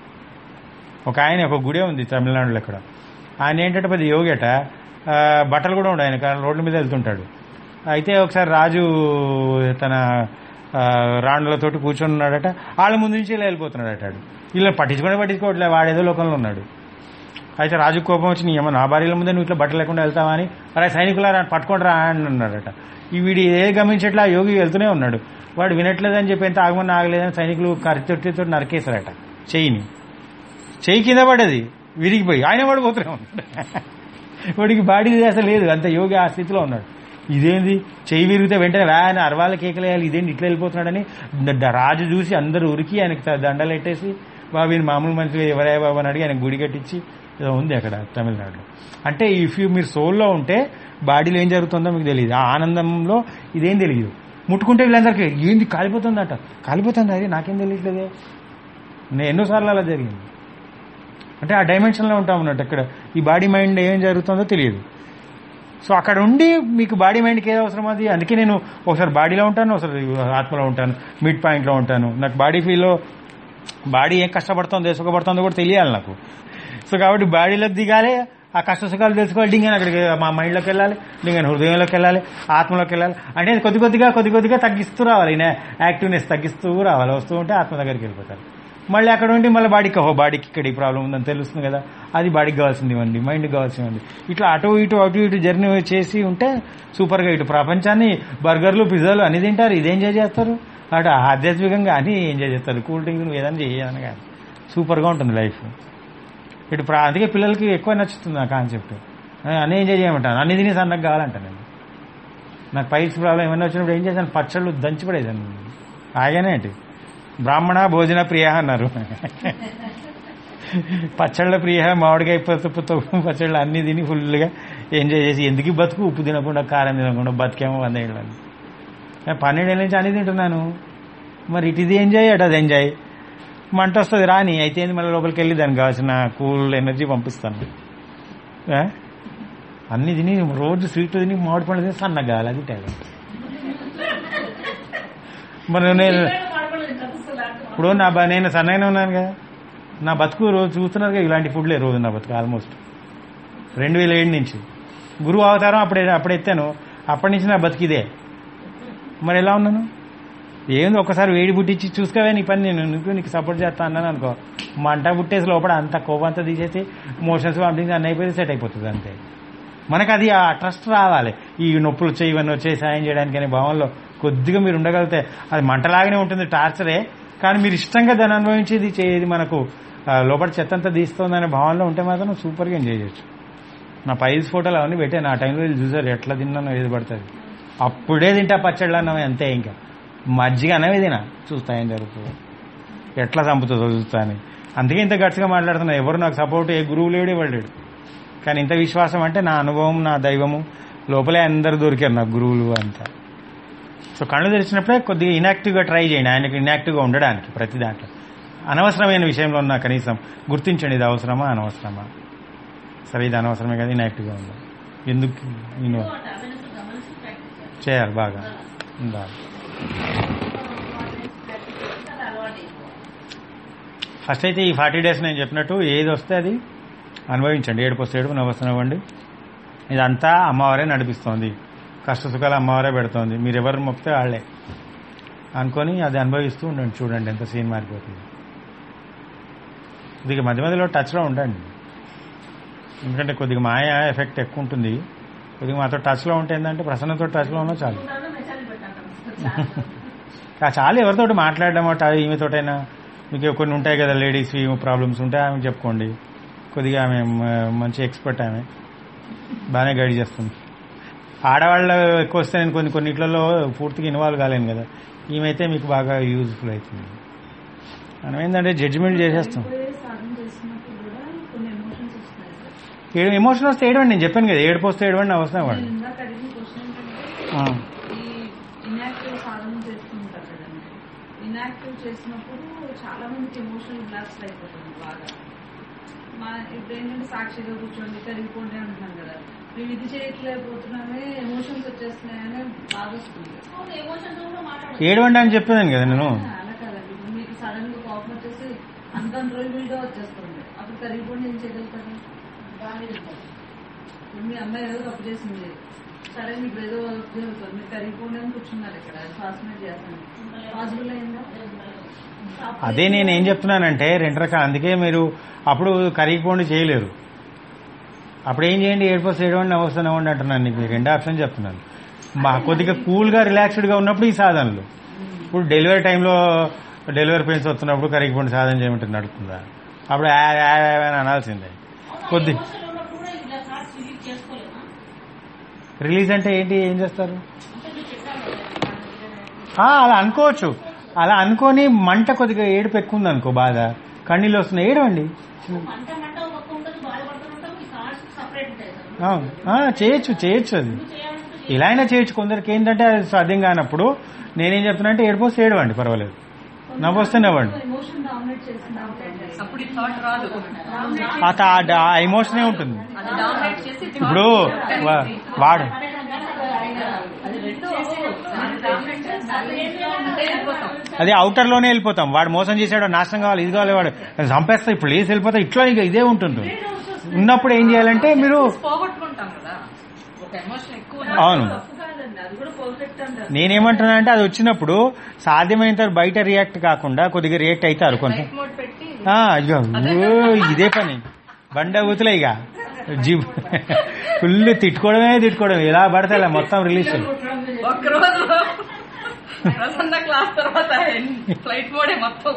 ఒక ఆయన ఒక గుడే ఉంది తమిళనాడులో ఇక్కడ ఆయన ఏంటంటే పెద్ద యోగేట ఆ, బట్టలు కూడా ఉండే ఆయన కానీ రోడ్ల మీద వెళ్తుంటాడు అయితే ఒకసారి రాజు తన ఆ, రాణులతోటి కూర్చొని ఉన్నాడట వాళ్ళ ముందు నుంచి ఇలా వెళ్ళిపోతున్నాడట వాడు. ఇలా పట్టించుకునే పట్టించుకోవట్లే వాడేదో లోకంలో ఉన్నాడు అయితే రాజు కోపం వచ్చి నీ ఏమో నా భార్యల ముందే నువ్వు ఇట్లా బట్టలు లేకుండా వెళ్తావా అని అరే సైనికులారా పట్టుకోండి రా అని అన్నాడట ఈ వీడి ఏ గమనించట్లా ఆ యోగి వెళ్తూనే ఉన్నాడు వాడు వినట్లేదని చెప్పి ఎంత ఆగమని ఆగలేదని సైనికులు కరితొట్టితో నరికేశారట చెయ్యిని చెయ్యి కింద పడ్డది విరిగిపోయి ఆయన పడిపోతూనే ఉన్నాడు వాడికి బాడీ అసలు లేదు అంత యోగి ఆ స్థితిలో ఉన్నాడు ఇదేంది చెయ్యి విరిగితే వెంటనే వ్యాన్ అరవాల కేకలేయాలి ఇదేంటి ఇట్లా వెళ్ళిపోతున్నాడని ద- ద- రాజు చూసి అందరూ ఉరికి ఆయనకి త- దండలు ఎట్టేసి బాబు ఈయన మామూలు మనుషులు ఎవరయ్యా బాబు అని అడిగి ఆయన గుడి కట్టించి ఏదో ఉంది అక్కడ తమిళనాడులో అంటే ఇఫ్ యూ మీరు సోల్లో ఉంటే బాడీలో ఏం జరుగుతుందో మీకు తెలియదు ఆ ఆనందంలో ఇదేం తెలియదు ముట్టుకుంటే వీళ్ళందరికీ ఏంది కాలిపోతుందట కాలిపోతుంది అది నాకేం తెలియట్లేదే నేను ఎన్నోసార్లు అలా జరిగింది అంటే ఆ డైమెన్షన్లో ఉంటాం అన్నట్టు అక్కడ ఈ బాడీ మైండ్ ఏం జరుగుతుందో తెలియదు సో అక్కడ ఉండి మీకు బాడీ మైండ్కి ఏది అవసరం అది అందుకే నేను ఒకసారి బాడీలో ఉంటాను ఒకసారి ఆత్మలో ఉంటాను మిడ్ పాయింట్లో ఉంటాను నాకు బాడీ ఫీల్లో బాడీ ఏం కష్టపడుతుందో సుఖపడుతుందో కూడా తెలియాలి నాకు సో కాబట్టి బాడీలోకి దిగాలి ఆ కష్ట సుఖాలు తెలుసుకోవాలి డింగన్ అక్కడికి మా మైండ్లోకి వెళ్ళాలి డింగన్ హృదయంలోకి వెళ్ళాలి ఆత్మలోకి వెళ్ళాలి అంటే కొద్ది కొద్దిగా కొద్ది కొద్దిగా తగ్గిస్తూ రావాలి ఈయన యాక్టివ్నెస్ తగ్గిస్తూ రావాలి వస్తూ ఉంటే ఆత్మ దగ్గరికి వెళ్ళిపోతారు మళ్ళీ అక్కడ ఉండి మళ్ళీ బాడీకి ఓహో బాడీకి ఇక్కడ ఈ ప్రాబ్లం ఉందని తెలుస్తుంది కదా అది బాడీకి కావాల్సింది ఇవ్వండి మైండ్కి కావాల్సింది ఇవ్వండి ఇట్లా అటు ఇటు అటు ఇటు జర్నీ చేసి ఉంటే సూపర్గా ఇటు ప్రపంచాన్ని బర్గర్లు పిజ్జాలు అన్ని తింటారు ఇది ఎంజాయ్ చేస్తారు అటు ఆధ్యాత్మికంగా అని ఎంజాయ్ చేస్తారు కూల్ డ్రింక్ నువ్వు ఏదైనా చేయని కానీ సూపర్గా ఉంటుంది లైఫ్ ఇటు ప్రా అందుకే పిల్లలకి ఎక్కువ నచ్చుతుంది ఆ కాన్సెప్ట్ అన్నీ ఎంజాయ్ చేయమంటాను అన్ని తిని సన్నగా కావాలంటాను నేను నాకు పైల్స్ ప్రాబ్లం ఏమైనా వచ్చినప్పుడు ఏం చేశాను పచ్చళ్ళు దంచి పడేదాన్ని ఆగానే ఏంటి బ్రాహ్మణ భోజన ప్రియ అన్నారు పచ్చళ్ళ ప్రియ మామిడికాయ పసుపుతో పచ్చళ్ళు అన్ని తిని ఫుల్గా ఎంజాయ్ చేసి ఎందుకు ఈ బతుకు ఉప్పు తినకుండా కారం తినకుండా బతికేమో వందేళ్ళు నేను పన్నెండేళ్ళ నుంచి అన్ని తింటున్నాను మరి ఇటు ఇది ఎంజాయ్ అటు అది ఎంజాయ్ మంట వస్తుంది రాని అయితే ఏంది మళ్ళీ లోపలికి వెళ్ళి దానికి కావాల్సిన కూల్ ఎనర్జీ పంపిస్తాను ఏ? అన్ని తిని రోజు స్వీట్లు తిని మామిడి పండు తిని సన్నగా కావాలి అది తేడా మరి నేను ఇప్పుడు నా బ- నేను సన్నగానే ఉన్నాను కదా నా బతుకు రోజు చూస్తున్నారు కదా ఇలాంటి ఫుడ్లే రోజు నా బతుకు ఆల్మోస్ట్ రెండు వేల ఏడు నుంచి గురువు అవతారం అప్పుడే అప్పుడు ఎత్తాను అప్పటి నుంచి నా బతుకు ఇదే మరి ఎలా ఉన్నాను ఏంది ఒకసారి వేడి పుట్టించి చూసుకోవే నీ పని నేను నీకు నీకు సపోర్ట్ చేస్తా అన్నాను అనుకో మంట పుట్టేసి లోపల అంత కోపం అంతా తీసేసి మోషన్స్ పంపించి అన్నీ అయిపోతే సెట్ అయిపోతుంది అంతే మనకు అది ఆ ట్రస్ట్ రావాలి ఈ నొప్పులు వచ్చాయి ఇవన్నీ వచ్చాయి సాయం చేయడానికి అనే భావంలో కొద్దిగా మీరు ఉండగలిగితే అది మంటలాగానే ఉంటుంది టార్చరే కానీ మీరు ఇష్టంగా దాన్ని అనుభవించేది చేయది మనకు ఆ, లోపల చెత్త అంతా తీస్తుందనే భావనలో ఉంటే మాత్రం సూపర్గా ఎంజాయ్ చేయొచ్చు నా పైల్స్ ఫోటోలు అవన్నీ పెట్టాను ఆ టైంలో వీళ్ళు చూసారు ఎట్లా తిన్నానో ఏది పడుతుంది అప్పుడే తింటా పచ్చళ్ళు అన్నవి అంతే ఇంకా మజ్జిగ అనేవి తినా చూస్తా ఏం జరుగుతుందో ఎట్లా చంపుతుందో చూస్తా అని అందుకే ఇంత గట్టిగా మాట్లాడుతున్నా ఎవరు నాకు సపోర్ట్ ఏ గురువు లేడు ఎవరు లేడు కానీ ఇంత విశ్వాసం అంటే నా అనుభవం నా దైవము లోపలే అందరు దొరికారు నాకు గురువులు అంతా సో కళ్ళు తెరిచినప్పుడే కొద్దిగా ఇనాక్టివ్గా ట్రై చేయండి ఆయనకి ఇనాక్టివ్గా ఉండడానికి ప్రతి దాంట్లో అనవసరమైన విషయంలో ఉన్న కనీసం గుర్తించండి ఇది అవసరమా అనవసరమా సరే ఇది అనవసరమే కదా ఇనాక్టివ్గా ఉందా ఎందుకు నేను అవేర్నెస్ గమనించి ప్రాక్టీస్ చేయాలి చేయాలి బాగా ఉండాలి అది అలవాటు అయిపోవాలి ఫస్ట్ అయితే ఈ ఫార్టీ డేస్ నేను చెప్పినట్టు ఏది వస్తే అది అనుభవించండి ఏడుపు వస్తే ఏడుపు నవ్వు వస్తే నవ్వండి ఇదంతా అమ్మవారే నడిపిస్తోంది కష్ట సుఖాలు అమ్మవారే పెడుతోంది మీరు ఎవరు మొక్కితే వాళ్ళే అనుకొని అది అనుభవిస్తూ ఉండండి చూడండి ఎంత సీన్ మారిపోతుంది ఇది మధ్య మధ్యలో టచ్లో ఉండండి ఎందుకంటే కొద్దిగా మాయ ఎఫెక్ట్ ఎక్కువ ఉంటుంది కొద్దిగా మాతో టచ్లో ఉంటే ఏంటంటే ప్రసన్నతో టచ్లో ఉన్నా చాలు ఉంటాను మెసేజ్ పెట్టాను ఆ చాలు ఎవరితోటి మాట్లాడడం అట ఈమెతోటైనా మీకు కొన్ని ఉంటాయి కదా లేడీస్ ప్రాబ్లమ్స్ ఉంటాయి ఆమె చెప్పుకోండి కొద్దిగా ఆమె మ- మంచి ఎక్స్పర్ట్ ఆమె బాగానే గైడ్ చేస్తుంది ఆడవాళ్ళు ఎక్కువ వస్తే నేను కొన్ని కొన్నిట్లలో పూర్తిగా ఇన్వాల్వ్ కాలేను కదా ఈమెయితే మీకు బాగా యూజ్ఫుల్ అవుతుంది మనం ఏంటంటే జడ్జిమెంట్ చేసేస్తాం ఇప్పుడే సాధన చేస్తున్నప్పుడు కూడా కొన్ని ఎమోషన్స్ వస్తున్నాయి సార్ ఏడు ఎమోషన్ వస్తే ఏడవండి నేను చెప్పాను కదా ఏడుపు వస్తే ఏడవండి అవసరం వాడు నేను ఇందాక అడిగిన క్వశ్చన్ ఏంటంటే ఆ. ఈ ఇన్యాక్టివ్ సాధన చేస్తుంటారు కదండి ఇన్యాక్టివ్ చేసినప్పుడు చాలా మందికి ఎమోషనల్ బ్లాస్ట్ అయిపోతుంది బాగా మా ఇప్పుడు ఏంటంటే సాక్షిగా కూర్చోండి కరిగిపోండి అంటున్నాం కదా మేము ఇది చేయట్లేకపోతున్నామే ఎమోషన్స్ వచ్చేస్తున్నాయని బాధ వస్తుంది ఎమోషన్స్ కూడా మాట్లాడాలి ఏడవండి అని చెప్పాను కదా నేను అలా కాదండి ఇప్పుడు మీకు సడన్ గా కోపం వచ్చేసి అన్కంట్రోలబుల్ గా వచ్చేస్తుంది అప్పుడు కరిగిపోండి ఏం చేయగలుగుతారు ఇప్పుడు మీ అమ్మాయి ఏదో తప్పు చేసింది సరే మీకు ఏదో జరుగుతుంది మీరు కరిగిపోండి అని కూర్చున్నారు ఇక్కడ శ్వాస మీద చేస్తాను పాసిబుల్ అయిందా అదే నేను ఏం చెప్తున్నానంటే రెండు రకాలు అందుకే మీరు అప్పుడు కరిగిపోండి చేయలేరు అప్పుడు ఏం చేయండి ఏడుపోతే ఏడవండి అవసరం అవ్వండి అంటున్నాను నీకు రెండు ఆప్షన్ చెప్తున్నాను మా కొద్దిగా కూల్గా రిలాక్స్డ్గా ఉన్నప్పుడు ఈ సాధనలు ఇప్పుడు డెలివరీ టైంలో డెలివరీ పెయిన్స్ వస్తున్నప్పుడు కరిగిపోండి సాధన చేయమంటే నడుస్తుందా అప్పుడు ఆ, ఆ, ఆ అని అనాల్సిందే కొద్ది ఎమోషన్ ఉన్నప్పుడు కూడా ఇలా థాట్స్ రిలీజ్ చేసుకోలేమా రిలీజ్ అంటే ఏంటి ఏం చేస్తారు అంటే మీరు చెప్పారు ఆ, అలా అనుకోవచ్చు అలా అనుకొని మంట కొద్దిగా ఏడుపు ఎక్కువ ఉంది అనుకో బాధ కన్నీళ్ళు వస్తున్నాయి ఏడవండి మంట మంట ఒక పక్క ఉంటుంది బాధపడుతుంటాం ఈ థాట్స్ సపరేట్ ఉంటాయి సార్ అవును. ఆ, చేయొచ్చు చేయొచ్చు అది నువ్వు చేయాలంటే ఇలా అయినా చేయొచ్చు కొందరికి ఏంటంటే అది సాధ్యం కానప్పుడు నేనేం చెప్తున్నా అంటే ఏడుపోస్తే ఏడవండి పర్వాలేదు నవ్వొస్తే నవ్వండి ఎమోషన్ డామినేట్ చేసింది అప్పుడు ఈ థాట్ రాదు ఆ తా- ఆ ఎమోషనే ఉంటుంది అది డామినేట్ చేసి ఇప్పుడు వా- వాడు అది రెండు అది డామినేట్ చేసి అంటే వెళ్ళిపోతాం అది అవుటర్ లోనే వెళ్ళిపోతాం వాడు మోసం చేశాడు నాశనం కావాలి ఇది కావాలి వాడు చంపేస్తా ఇప్పుడు లేసి వెళ్ళిపోతా ఇట్లా ఇక ఇదే ఉంటుంది ఉన్నప్పుడు ఏం చేయాలంటే మీరు పోగొట్టుకుంటాం కదా ఒక ఎమోషన్ ఎక్కువ అవును తప్పు కాదండి అది కూడా పర్ఫెక్ట్ అంటారు నేనేమంటున్నా అంటే అది వచ్చినప్పుడు సాధ్యమైనంత వరకు బయట రియాక్ట్ కాకుండా కొద్దిగా రియాక్ట్ అవుతారు కొంచెం లైట్ మోడ్ పెట్టి ఆ, అయ్యో ఓ, ఇదే పని బండ ఊతులే ఇక జీబ్ ఫుల్ తిట్టుకోవడమే తిట్టుకోవడం ఎలా పడితే అలా మొత్తం రిలీజ్ చేయాలి ఒక్కరోజు ప్రసన్న క్లాస్ తర్వాత ఫ్లైట్ మోడే మొత్తం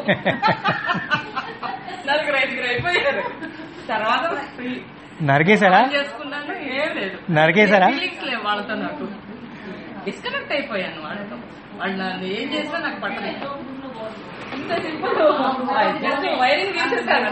నలుగురు ఐదుగురు అయిపోయారు తర్వాత free. నరికేశారా ఫోన్ చేసుకున్నాను ఏం లేదు నరికేశారా? ఫీలింగ్స్ లేవు వాళ్ళతో నాకు డిస్కనెక్ట్ అయిపోయాను వాళ్ళతో వాళ్ళు నన్ను ఏం చేసినా నాకు పట్టలేదు ఇంత సింపుల్ జస్ట్ వైరింగ్ తీసేసాను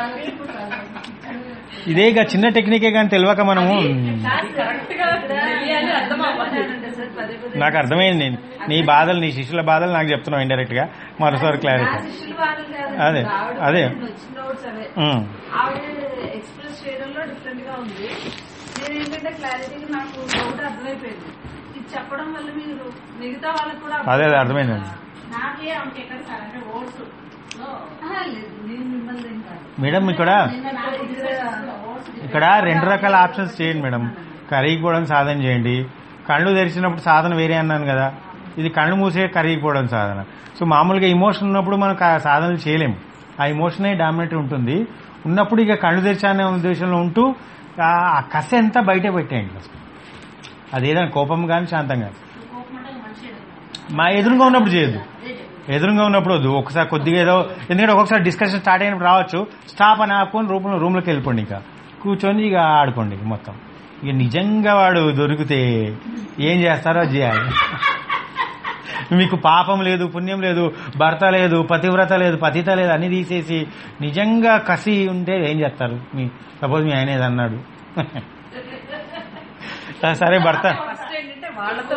ఇదే ఇక చిన్న టెక్నికే కానీ తెలియక మనము కరెక్ట్ గా తెలియాలి అర్థం అవ్వాలి అంటే సార్ పదే పదే నాకు అర్థమైంది నేను నీ బాధలు నీ శిష్యుల బాధలు నాకు చెప్తున్నావు ఇండైరెక్ట్ గా మరోసారి నా క్లారిటీ శిష్యులు వాళ్ళు కాదండి. అదే, ఆవిడ అదే. వచ్చిన నోట్స్ అవే ఉమ్. ఆవిడ ఎక్స్ప్రెస్ చేయడంలో డిఫరెంట్ గా ఉంది నేను ఏంటంటే క్లారిటీగా నాకు డౌట్ అర్థమైపోయింది ఇది చెప్పడం వల్ల మీరు మిగతా వాళ్ళకి కూడా అదే అదే అర్థమైందండి నాకే ఆమెకి ఎక్కడ సార్ అంటే ఓట్స్ లో ఆహా, లేదు నేను మిమ్మల్ని ఏం కాదు మేడం ఇక్కడ నిన్న నాకు discussions లో ఓట్స్ ఇక్కడ రెండు రకాల ఆప్షన్స్ చేయండి మేడం కరిగిపోవడం సాధన చేయండి కళ్ళు తెరిచినప్పుడు సాధన వేరే అన్నాను కదా ఇది కళ్ళు మూసే కరిగిపోవడం సాధన సో మామూలుగా ఇమోషన్ ఉన్నప్పుడు మనం కా- సాధనలు చేయలేము ఆ ఇమోషనే డామినేట్ ఉంటుంది ఉన్నప్పుడు ఇక కళ్ళు తెరిచానే ఉద్దేశంలో ఉంటూ ఆ ఆ కసి అంతా బయట పెట్టేయండి ఫస్ట్ అది ఏదైనా కోపం కానీ శాంతం కానీ కోపం అంటే మంచిగా మా ఎదురుగా ఉన్నప్పుడు చేయొద్దు అదే చెప్పు ఎదురుగా ఉన్నప్పుడు వద్దు ఒకసారి కొద్దిగా ఏదో ఎందుకంటే ఒక్కొక్కసారి డిస్కషన్ స్టార్ట్ అయినప్పుడు రావచ్చు స్టాప్ అని ఆపుకొని రూపంలో రూమ్లోకి వెళ్ళిపోండి ఇక కూర్చొని ఇక ఆడుకోండి ఇక మొత్తం ఇక నిజంగా వాడు దొరికితే ఏం చేస్తారో అది చేయాలి మీకు పాపం లేదు పుణ్యం లేదు భర్త లేదు పతివ్రత లేదు పతిత లేదు అన్ని తీసేసి నిజంగా కసి ఉంటే ఏం చేస్తారు మీ సపోజ్ మీ ఆయన ఏదో అన్నాడు సరే భర్త ఫస్ట్ ఏంటంటే వాళ్ళతో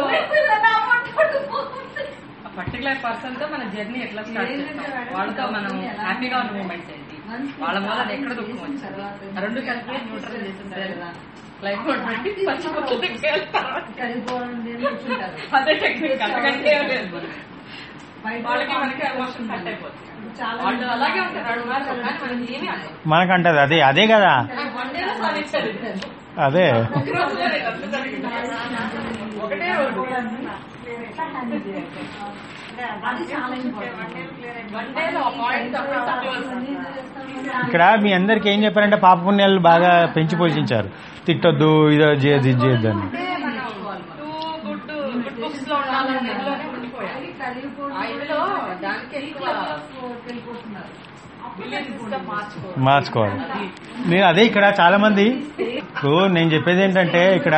పర్టికులర్ పర్సన్ తో మన జర్నీ ఎట్లా స్టార్ట్ చేస్తాం వాళ్ళతో మనం హ్యాపీగా ఉన్న మూమెంట్స్ ఏంటి వాళ్ళ మూల ఎక్కడ దుఃఖం వచ్చింది ఆ రెండు కలిపి న్యూట్రల్ చేసేసారు లైఫ్ మోడ్ పెట్టి ఫస్ట్ ముందుకు వెళ్తారు కరిగిపోవాలండి అని కూర్చుంటారు అదే టెక్నిక్ అంతకంటే ఏం లేదు బయట వాళ్ళకి మనకి ఎమోషన్ కట్ అయిపోతుంది చాలా వాళ్ళు అలాగే ఉంటారు వాళ్ళు మాత్రం కానీ మనం ఏమీ అర్థం మనకంటది అదే అదే కదా వన్ డేలో సాధించారు అదే ఒక రోజులో ఇదంతా జరిగింది. ఒకటే రోజు ఎట్లా హ్యాండిల్ చేయాలి అది చాలా ఇంపార్టెంట్ వన్ డే లో పాయింట్ ఇక్కడ మీ అందరికి ఏం చెప్పారంటే పాప పుణ్యాలు బాగా పెంచి పోషించారు తిట్టొద్దు ఇదో చేయొద్దు ఇది చేయొద్దు అని టూ గుడ్ గుడ్ బుక్స్ లో ఉండాలని ఇందులోనే ఉండిపోయారు ఆ ఇందులో దానికి ఎక్కువ వెళ్ళిపోతున్నారు బిలియన్ సిస్టమ్ మార్చుకో మార్చుకోవాలి నేను అదే ఇక్కడ చాలా మంది ఇప్పుడు నేను చెప్పేది ఏంటంటే ఇక్కడ